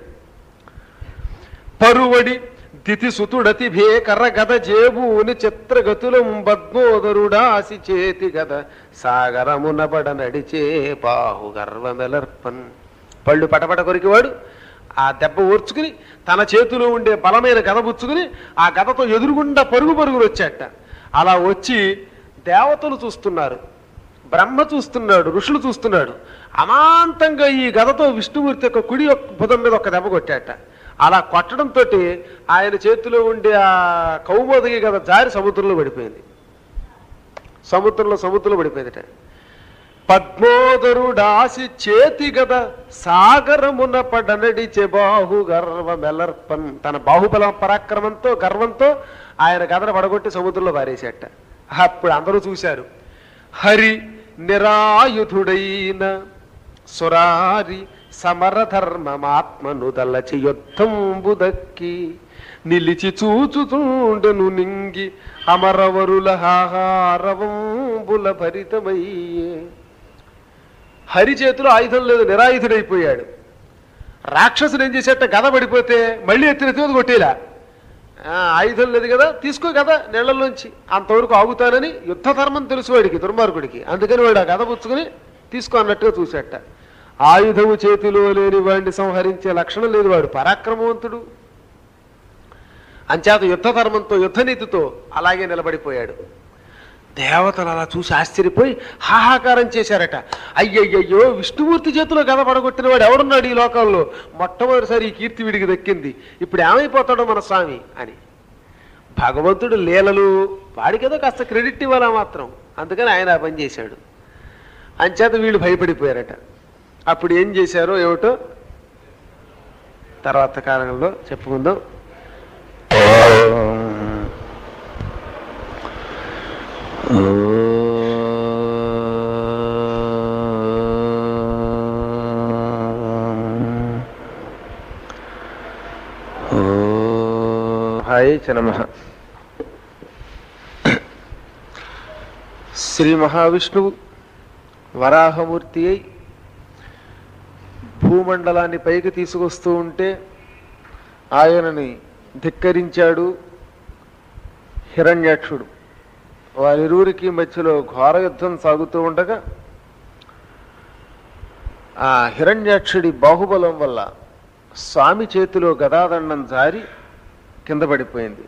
పరువడి దితి సుతుడతి భేకర గద జేబూని చిత్రగతులం బద్మోదరుడాసి చేతి గద సాగరమునబడ నడిచే బాహు గర్వమెలర్పన్ పళ్ళు పటపట కొరికివాడు ఆ దెబ్బ ఓర్చుకుని తన చేతిలో ఉండే బలమైన గద పుచ్చుకుని ఆ గదతో ఎదురుగుండా పరుగు పరుగులు వచ్చాట అలా వచ్చి దేవతలు చూస్తున్నారు బ్రహ్మ చూస్తున్నాడు ఋషులు చూస్తున్నాడు అమాంతంగా ఈ గదతో విష్ణుమూర్తి యొక్క కుడి యొక్క భుజం మీద ఒక దెబ్బ కొట్టాట అలా కొట్టడంతో ఆయన చేతిలో ఉండే ఆ కౌమోదగి గద జారి సముద్రంలో పడిపోయింది సముద్రంలో సముద్రంలో పడిపోయిందట పద్మోదరుడాసి చేతి గద సాగరమున పడనడిచే బాహు గర్వ మెలర్పన్ తన బాహుబల పరాక్రమంతో గర్వంతో ఆయన గదను పడగొట్టి సముద్రంలో పారేసేట అప్పుడు అందరూ చూశారు హరి నిరాయుధుడైన సురారి సమరధర్మమాత్మను దలచి యుద్ధంబు దక్కి నిలిచి చూచుతుండెను నింగి అమరవరుల హాహారవంబుల భరితమయ్యే హరి చేతిలో ఆయుధం లేదు నిరాయుధుడైపోయాడు రాక్షసుడు ఏం చేసేట గద పడిపోతే మళ్ళీ ఎత్తిన ఎత్తి మీద కొట్టేలా ఆ, ఆయుధం లేదు కదా తీసుకో కదా నీళ్లలోంచి అంతవరకు ఆగుతానని యుద్ధ ధర్మం తెలుసు వాడికి దుర్మార్గుడికి అందుకని వాడు ఆ గద పుచ్చుకుని తీసుకో అన్నట్టుగా చూసేట ఆయుధము చేతిలో లేని వాడిని సంహరించే లక్షణం లేదు వాడు పరాక్రమవంతుడు అంచేత యుద్ధ ధర్మంతో యుద్ధనీతితో అలాగే నిలబడిపోయాడు దేవతలు అలా చూసి ఆశ్చర్యపోయి హాహాకారం చేశారట అయ్యయ్యయ్యో విష్ణుమూర్తి చేతిలో గద పడగొట్టిన వాడు ఎవడున్నాడు ఈ లోకంలో మొట్టమొదటిసారి ఈ కీర్తి వీడికి దక్కింది ఇప్పుడు ఏమైపోతాడో మన స్వామి అని భగవంతుడు లీలలు వాడికేదో కాస్త క్రెడిట్ ఇవ్వాలా మాత్రం అందుకని ఆయన ఆ పని చేశాడు అంచేత వీళ్ళు భయపడిపోయారట అప్పుడు ఏం చేశారో ఏమిటో తర్వాత కాలంలో చెప్పుకుందాం హాయ్ చనమ శ్రీ మహావిష్ణువు వరాహమూర్తి అయి భూమండలాన్ని పైకి తీసుకొస్తూ ఉంటే ఆయనని ధిక్కరించాడు హిరణ్యాక్షుడు వారిరువురికి మధ్యలో ఘోర యుద్ధం సాగుతూ ఉండగా ఆ హిరణ్యాక్షుడి బాహుబలం వల్ల స్వామి చేతిలో గదాదండం జారి కింద పడిపోయింది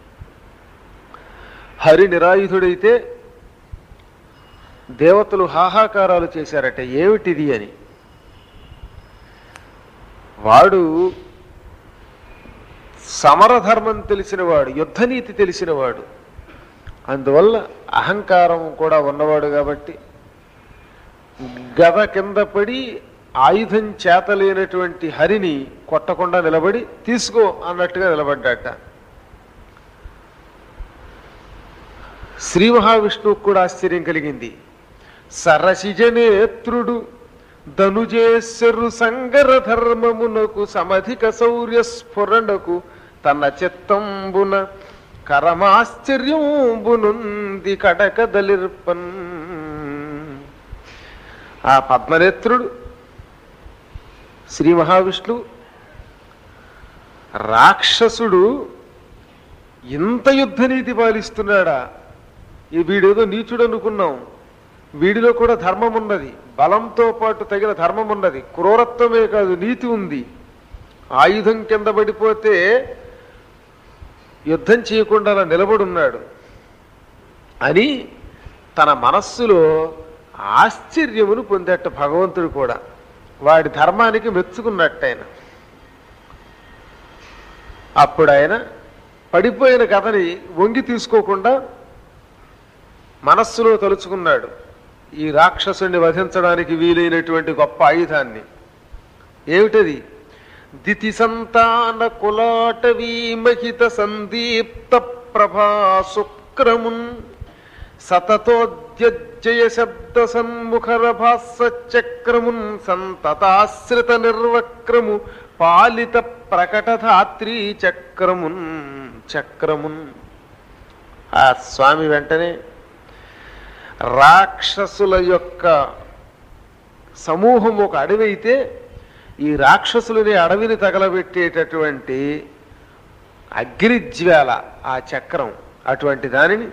హరి నిరాయుధుడైతే దేవతలు హాహాకారాలు చేశారట ఏమిటిది అని వాడు సమరధర్మం తెలిసినవాడు యుద్ధనీతి తెలిసినవాడు అందువల్ల అహంకారం కూడా ఉన్నవాడు కాబట్టి గద కింద పడి ఆయుధం చేతలేనటువంటి హరిని కొట్టకుండా నిలబడి తీసుకో అన్నట్టుగా నిలబడ్డాట శ్రీ మహావిష్ణువుకు కూడా ఆశ్చర్యం కలిగింది సరసిజనేత్రుడు ధనుజేశ్వరు సంగర ధర్మమునకు సమధిక శౌర్య స్ఫురణకు తన చిత్తంబున కరమాశ్చర్యంబునుంది కడకదలిర్పన్ ఆ పద్మనేత్రుడు శ్రీ మహావిష్ణువు రాక్షసుడు ఇంత యుద్ధనీతి పాలిస్తున్నాడా ఈ వీడేదో నీచుడు అనుకున్నాం వీడిలో కూడా ధర్మం ఉన్నది బలంతో పాటు తగిన ధర్మం ఉన్నది క్రూరత్వమే కాదు నీతి ఉంది ఆయుధం కింద పడిపోతే యుద్ధం చేయకుండా అలా నిలబడున్నాడు అని తన మనస్సులో ఆశ్చర్యమును పొందట భగవంతుడు కూడా వాడి ధర్మానికి మెచ్చుకున్నట్టు ఆయన అప్పుడు ఆయన పడిపోయిన కథని వంగి తీసుకోకుండా మనస్సులో తలుచుకున్నాడు ఈ రాక్షసుని వధించడానికి వీలైనటువంటి గొప్ప ఆయుధాన్ని ఏమిటది దితి సంతాన కులాటవీ మహిత సందీప్త ప్రభా శుక్రమున్ సతతోద్యజయ శబ్ద సన్ముఖర భాస్చక్రమున్ సంతతాశ్రిత నిర్వక్రము పాలిత ప్రకటధాత్రీ చక్రమున్ చక్రమున్ ఆ స్వామి వెంటనే రాక్షసుల యొక్క సమూహం ఒక అడవి అయితే ఈ రాక్షసులని అడవిని తగలబెట్టేటటువంటి అగ్నిజ్వాల ఆ చక్రం అటువంటి దానిని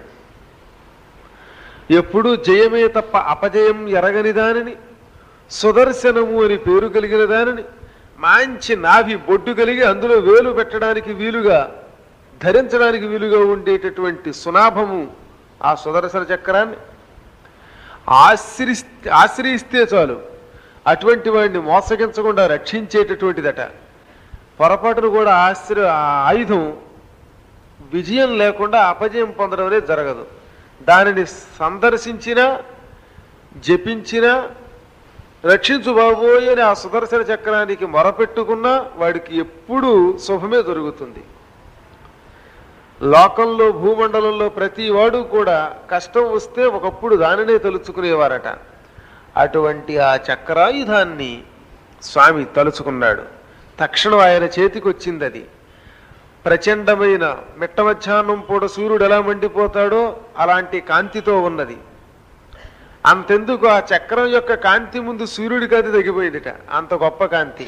ఎప్పుడూ జయమే తప్ప అపజయం ఎరగని దానిని సుదర్శనము అని పేరు కలిగిన దానిని మంచి నాభి బొడ్డు కలిగి అందులో వేలు పెట్టడానికి వీలుగా ధరించడానికి వీలుగా ఉండేటటువంటి సునాభము ఆ సుదర్శన చక్రాన్ని ఆశ్రయిస్తే ఆశ్రయిస్తే చాలు అటువంటి వాడిని మోసగించకుండా రక్షించేటటువంటిదట పొరపాటును కూడా ఆశ్ర ఆ ఆయుధం విజయం లేకుండా అపజయం పొందడం అనేది జరగదు దానిని సందర్శించినా జపించినా రక్షించు బాబోయ్ అని ఆ సుదర్శన చక్రానికి మొరపెట్టుకున్నా వాడికి ఎప్పుడూ శుభమే జరుగుతుంది లోకంలో భూమండలంలో ప్రతి వాడు కూడా కష్టం వస్తే ఒకప్పుడు దానినే తలుచుకునేవారట అటువంటి ఆ చక్రాయుధాన్ని స్వామి తలుచుకున్నాడు తక్షణం ఆయన చేతికి వచ్చింది అది ప్రచండమైన మిట్ట మధ్యాహ్నం పూట సూర్యుడు ఎలా మండిపోతాడో అలాంటి కాంతితో ఉన్నది అంతెందుకు ఆ చక్రం యొక్క కాంతి ముందు సూర్యుడికి అది తగ్గిపోయిందిట అంత గొప్ప కాంతి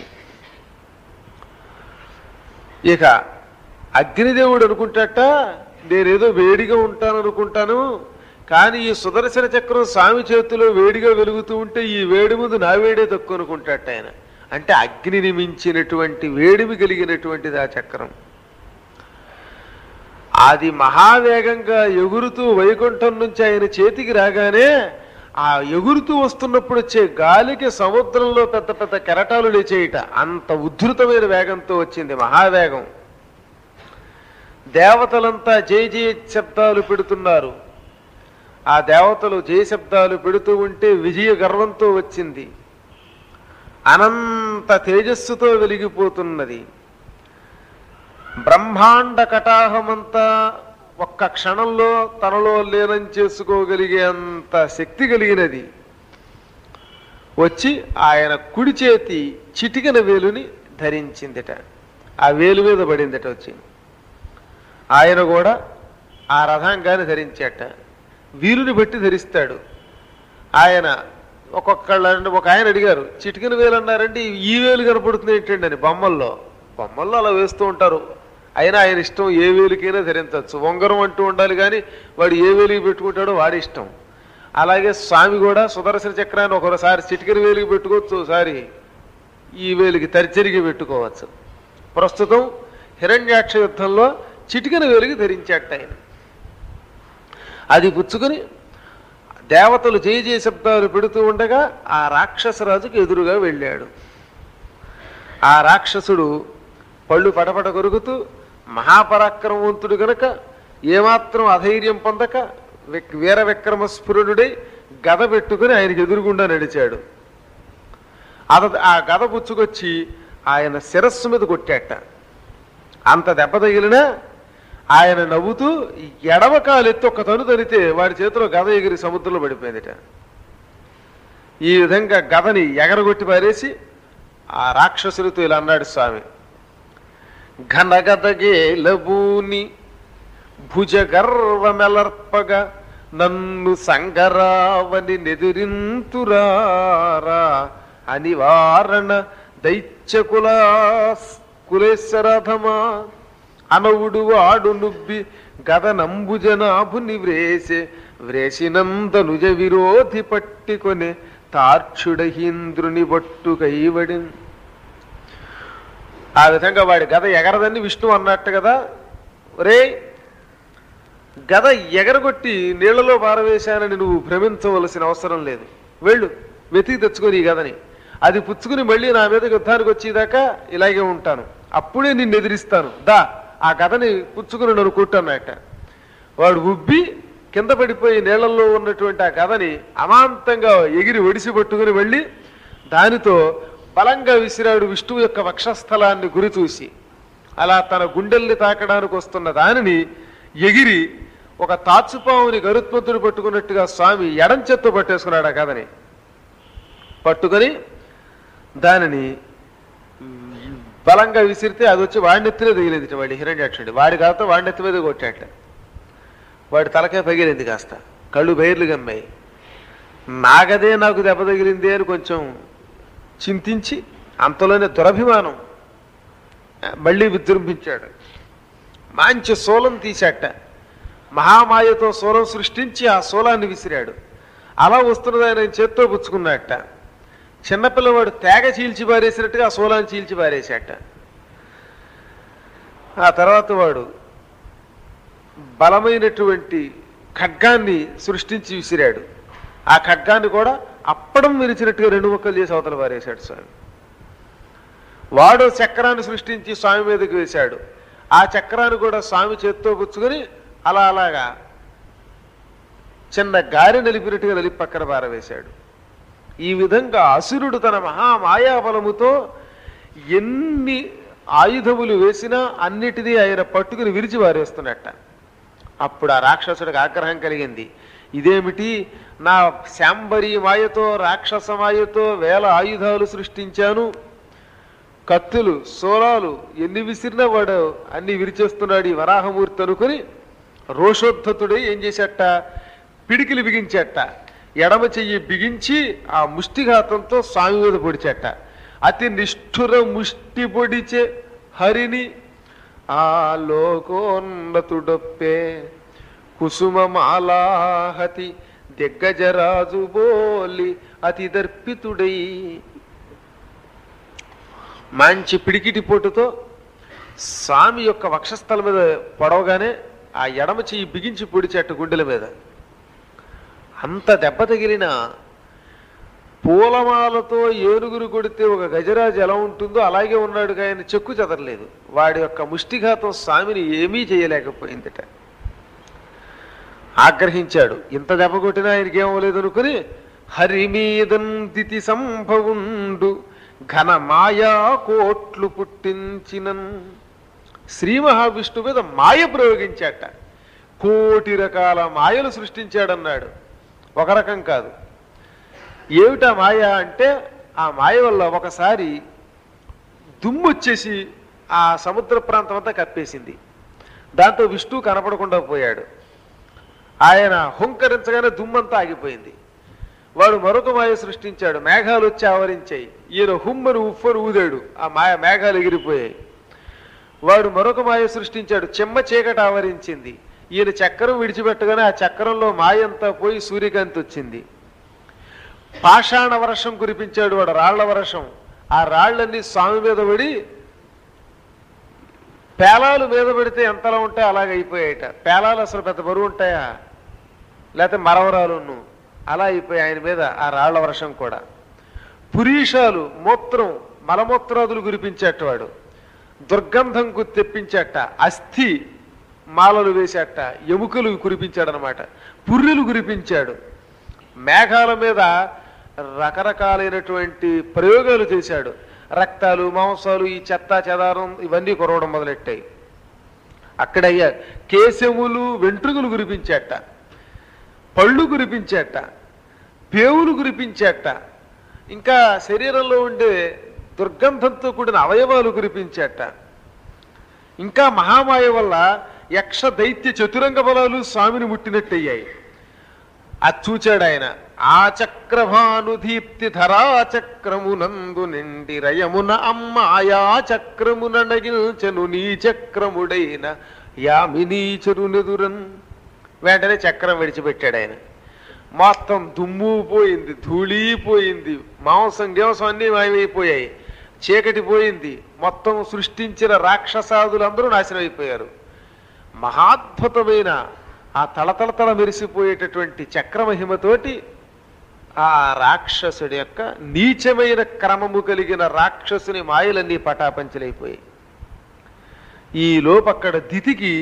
ఇక అగ్నిదేవుడు అనుకుంటాట నేనేదో వేడిగా ఉంటాను అనుకుంటాను కానీ ఈ సుదర్శన చక్రం స్వామి చేతిలో వేడిగా వెలుగుతూ ఉంటే ఈ వేడి ముందు నా వేడే తక్కువ అనుకుంటాట ఆయన అంటే అగ్నిని మించినటువంటి వేడిమి కలిగినటువంటిది ఆ చక్రం అది మహావేగంగా ఎగురుతూ వైకుంఠం నుంచి ఆయన చేతికి రాగానే ఆ ఎగురుతూ వస్తున్నప్పుడు వచ్చే గాలికి సముద్రంలో పెద్ద పెద్ద కెరటాలు లేచేయట అంత ఉద్ధృతమైన వేగంతో వచ్చింది మహావేగం దేవతలంతా జయ జయ శబ్దాలు పెడుతున్నారు ఆ దేవతలు జయ శబ్దాలు పెడుతూ ఉంటే విజయ గర్వంతో వచ్చింది అనంత తేజస్సుతో వెలిగిపోతున్నది బ్రహ్మాండ కటాహమంతా ఒక్క క్షణంలో తనలో లీనం చేసుకోగలిగే అంత శక్తి కలిగినది వచ్చి ఆయన కుడి చేతి చిటికెన వేలుని ధరించిందిట ఆ వేలు మీద పడిందట వచ్చి ఆయన కూడా ఆ రథంగాని ధరించాట వీరుని బట్టి ధరిస్తాడు ఆయన ఒక్కొక్కళ్ళ ఒక ఆయన అడిగారు చిటికెన వేలు అన్నారండి ఈ వేలు కనపడుతుంది ఏంటండి అని బొమ్మల్లో బొమ్మల్లో అలా వేస్తూ ఉంటారు అయినా ఆయన ఇష్టం ఏ వేలికైనా ధరించవచ్చు ఉంగరం అంటూ ఉండాలి కానీ వాడు ఏ వేలికి పెట్టుకుంటాడో వాడి ఇష్టం అలాగే స్వామి కూడా సుదర్శన చక్రాన్ని ఒకసారి చిటికెన వేలికి పెట్టుకోవచ్చు ఒకసారి ఈ వేలికి తరిచరిగి పెట్టుకోవచ్చు ప్రస్తుతం హిరణ్యాక్ష యుద్ధంలో చిటికెన వేలికి ధరించాట ఆయన అది పుచ్చుకొని దేవతలు జయ జయ శబ్దాలు పెడుతూ ఉండగా ఆ రాక్షసరాజుకు ఎదురుగా వెళ్ళాడు ఆ రాక్షసుడు పళ్ళు పటపట కొరుకుతూ మహాపరాక్రమవంతుడు గనక ఏమాత్రం అధైర్యం పొందక విక్- వీర విక్రమ స్ఫురుడై గద పెట్టుకుని ఆయనకి ఎదురుగుండా నడిచాడు అద ఆ గద పుచ్చుకొచ్చి ఆయన శిరస్సు మీద కొట్టాట అంత దెబ్బ తగిలినా ఆయన నవ్వుతూ ఎడమ కాలెత్తి ఒక్క తను తనితే వాడి చేతిలో గద ఎగిరి సముద్రంలో పడిపోయిందిట ఈ విధంగా గదని ఎగరగొట్టి పారేసి ఆ రాక్షసులతో ఇలా అన్నాడు స్వామి ఘనగదగేలబూని భుజ గర్వమెలర్పగా నన్ను సంగరావని నెదిరింతురారా అనివారణ దైత్యకులా కులేశ్వరథమా అనవుడు వాడు నుబ్బి గదనంబుజనాభుని వ్రేసె వ్రేసినందనుజ విరోధి పట్టికొనే తార్క్షుడహీంద్రుని బొట్టు కైవడిన్ ఆ విధంగా వాడి గద ఎగరదని విష్ణు అన్నట్టు కదా రే గద ఎగరగొట్టి నీళ్లలో పారవేశానని నువ్వు భ్రమించవలసిన అవసరం లేదు వెళ్ళు వెతికి తెచ్చుకొని ఈ గదని అది పుచ్చుకుని మళ్ళీ నా మీద యుద్ధానికి వచ్చేదాకా ఇలాగే ఉంటాను అప్పుడే నిన్ను ఎదిరిస్తాను దా ఆ గదని పుచ్చుకుని నన్ను కుట్టన్నట్ట వాడు ఉబ్బి కింద పడిపోయి నీళ్లలో ఉన్నటువంటి ఆ గదని అమాంతంగా ఎగిరి ఒడిసి పట్టుకుని వెళ్ళి దానితో బలంగా విసిరాడు విష్ణువు యొక్క వక్షస్థలాన్ని గురి చూసి అలా తన గుండెల్ని తాకడానికి వస్తున్న దానిని ఎగిరి ఒక తాచుపావుని గరుత్మంతుడు పట్టుకున్నట్టుగా స్వామి ఎడం చెత్త పట్టేసుకున్నాడు ఆ కథని పట్టుకొని దానిని బలంగా విసిరితే అది వచ్చి వాడినెత్తినే తగిలింది వాడి హిరణ్యాక్షుడి వాడి కాస్త వాడినెత్తి మీద కొట్టాట వాడి తలకే పగిలింది కాస్త కళ్ళు బయర్లు గమ్మాయి నాగదే నాకు దెబ్బ తగిలింది అని కొంచెం చింతించి అంతలోనే దురభిమానం ఆ, మళ్ళీ విజృంభించాడు మంచి శూలం తీశాట మహామాయతో శూలం సృష్టించి ఆ శూలాన్ని విసిరాడు అలా వస్తున్నది ఆయన చేత్తో పుచ్చుకున్నట్ట చిన్నపిల్లవాడు తేగ చీల్చి పారేసినట్టుగా ఆ శూలాన్ని చీల్చి పారేశాట ఆ తర్వాత వాడు బలమైనటువంటి ఖడ్గాన్ని సృష్టించి విసిరాడు ఆ ఖడ్గాన్ని కూడా అప్పడం విరిచినట్టుగా రెండు ముక్కలు చేసి అవతల పారేశాడు స్వామి వాడు చక్రాన్ని సృష్టించి స్వామి మీదకి వేశాడు ఆ చక్రాన్ని కూడా స్వామి చేత్తో పుచ్చుకొని అలా అలాగా చిన్న గారి నలిపినట్టుగా నలిపి పక్కన పారవేశాడు ఈ విధంగా అసురుడు తన మహామాయాబలముతో ఎన్ని ఆయుధములు వేసినా అన్నిటినీ ఆయన పట్టుకుని విరిచి వారేస్తున్నట్ట అప్పుడు ఆ రాక్షసుడికి ఆగ్రహం కలిగింది ఇదేమిటి నా శాంబరి మాయతో రాక్షస మాయతో వేల ఆయుధాలు సృష్టించాను కత్తులు సోలాలు ఎన్ని విసిరినా వాడు అన్ని విరిచేస్తున్నాడు ఈ వరాహమూర్తి అనుకుని రోషోద్ధతుడై ఏం చేసేట పిడికిలి బిగించేట ఎడమ చెయ్యి బిగించి ఆ ముష్టిఘాతంతో స్వామి మీద పొడిచేట అతి నిష్ఠుర ముష్టి పొడిచే హరిని ఆ లోకోన్నతుడొప్పే కుసుమమాలాహతి దిగ్గజరాజు బోలి అతి దర్పితుడై మంచి పిడికిటి పోటుతో స్వామి యొక్క వక్షస్థలం మీద పొడవగానే ఆ ఎడమ చెయ్యి బిగించి పొడిచేట గుండెల మీద అంత దెబ్బ తగిలిన పూలమాలతో ఏనుగురు కొడితే ఒక గజరాజు ఎలా ఉంటుందో అలాగే ఉన్నాడు ఆయన చెక్కు చెదరలేదు వాడి యొక్క ముష్టిఘాతం స్వామిని ఏమీ చేయలేకపోయిందట ఆగ్రహించాడు ఇంత దెబ్బ కొట్టినా ఆయనకి ఏమవలేదు అనుకుని హరిమీదంతితి సంభవుండు ఘన మాయా కోట్లు పుట్టించినన్ శ్రీ మహావిష్ణువు మీద మాయ ప్రయోగించాట కోటి రకాల మాయలు సృష్టించాడన్నాడు ఒక రకం కాదు ఏమిటా మాయ అంటే ఆ మాయ వల్ల ఒకసారి దుమ్ము వచ్చేసి ఆ సముద్ర ప్రాంతం అంతా కప్పేసింది దాంతో విష్ణువు కనపడకుండా పోయాడు ఆయన హుంకరించగానే దుమ్మంతా ఆగిపోయింది వాడు మరొక మాయ సృష్టించాడు మేఘాలు వచ్చి ఆవరించాయి ఈయన హుమ్మను ఉఫ్ఫను ఊదాడు ఆ మాయ మేఘాలు ఎగిరిపోయాయి వాడు మరొక మాయ సృష్టించాడు చెమ్మ చీకటి ఆవరించింది ఈయన చక్రం విడిచిపెట్టగానే ఆ చక్రంలో మాయ అంతా పోయి సూర్యకాంతి వచ్చింది పాషాణ వర్షం కురిపించాడు వాడు రాళ్ల వర్షం ఆ రాళ్ళన్నీ స్వామి మీద పడి పేలాలు మీద పెడితే ఎంతలా ఉంటాయి అలాగ అయిపోయాయట పేలాలు అసలు పెద్ద బరువు ఉంటాయా లేకపోతే మరవరాలును అలా అయిపోయి ఆయన మీద ఆ రాళ్ల వర్షం కూడా పురీషాలు మూత్రం మలమూత్రాదులు కురిపించేట వాడు దుర్గంధంకు తెప్పించేట అస్థి మాలలు వేసేట ఎముకలు కురిపించాడనమాట పుర్రెలు కురిపించాడు మేఘాల మీద రకరకాలైనటువంటి ప్రయోగాలు చేశాడు రక్తాలు మాంసాలు ఈ చెత్త చెదారం ఇవన్నీ కురవడం మొదలెట్టాయి అక్కడయ్యా కేశములు వెంట్రుకలు కురిపించేట పళ్ళు కురిపించేట పేవులు కురిపించేట ఇంకా శరీరంలో ఉండే దుర్గంధంతో కూడిన అవయవాలు కురిపించేట ఇంకా మహామాయ వల్ల యక్ష దైత్య చతురంగ బలాలు స్వామిని ముట్టినట్టయ్యాయి అది చూచాడు ఆయన ఆ చక్రభానుదీప్తి ధరా చక్రమునందు నిండి రయమున అమ్మాయా చక్రమున నగిల్చెను నీ చక్రముడైన యామినీచరునెదురన్ వెంటనే చక్రం విడిచిపెట్టాడు ఆయన మొత్తం దుమ్ము పోయింది ధూళి పోయింది మాంసం గేంసం అన్నీ మాయమైపోయాయి చీకటి పోయింది మొత్తం సృష్టించిన రాక్షసాదులందరూ నాశనం అయిపోయారు మహాద్భుతమైన ఆ తళతళతళ మెరిసిపోయేటటువంటి చక్రమహిమతోటి ఆ రాక్షసుడి యొక్క నీచమైన క్రమము కలిగిన రాక్షసుని మాయలన్నీ పటాపంచలైపోయాయి ఈ లోపక్కడ దితికి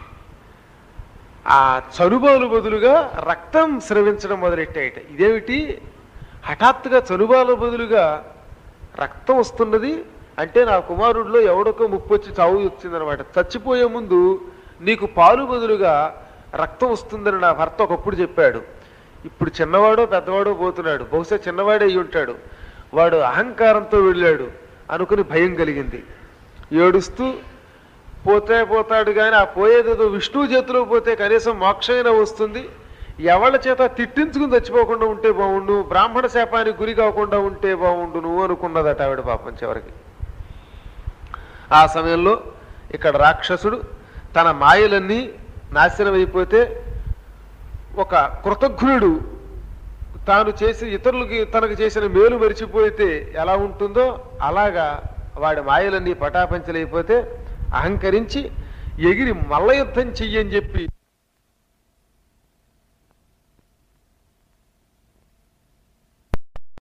ఆ చనుబాలు బదులుగా రక్తం స్రవించడం మొదలెట్టాయట ఇదేమిటి హఠాత్తుగా చనుబాల బదులుగా రక్తం వస్తున్నది అంటే నా కుమారుడిలో ఎవడొక ముప్పు వచ్చి చావు వచ్చిందనమాట చచ్చిపోయే ముందు నీకు పాలు బదులుగా రక్తం వస్తుందని నా భర్త ఒకప్పుడు చెప్పాడు ఇప్పుడు చిన్నవాడో పెద్దవాడో పోతున్నాడు బహుశా చిన్నవాడే అయి ఉంటాడు వాడు అహంకారంతో వెళ్ళాడు అనుకుని భయం కలిగింది ఏడుస్తూ పోతే పోతాడు కానీ ఆ పోయేదేదో విష్ణువు చేతిలో పోతే కనీసం మోక్షమైనా వస్తుంది ఎవళ్ళ చేత తిట్టించుకుని చచ్చిపోకుండా ఉంటే బాగుండు బ్రాహ్మణ శాపానికి గురి కాకుండా ఉంటే బాగుండు నువ్వు అనుకున్నదట ఆవిడ పాపం చివరికి ఆ సమయంలో ఇక్కడ రాక్షసుడు తన మాయలన్నీ నాశనం అయిపోతే ఒక కృతజ్ఞుడు తాను చేసి ఇతరులకి తనకు చేసిన మేలు మరిచిపోతే ఎలా ఉంటుందో అలాగా వాడి మాయలన్నీ పటాపంచలైపోతే అహంకరించి ఎగిరి మల్ల యుద్ధం చెయ్యని చెప్పి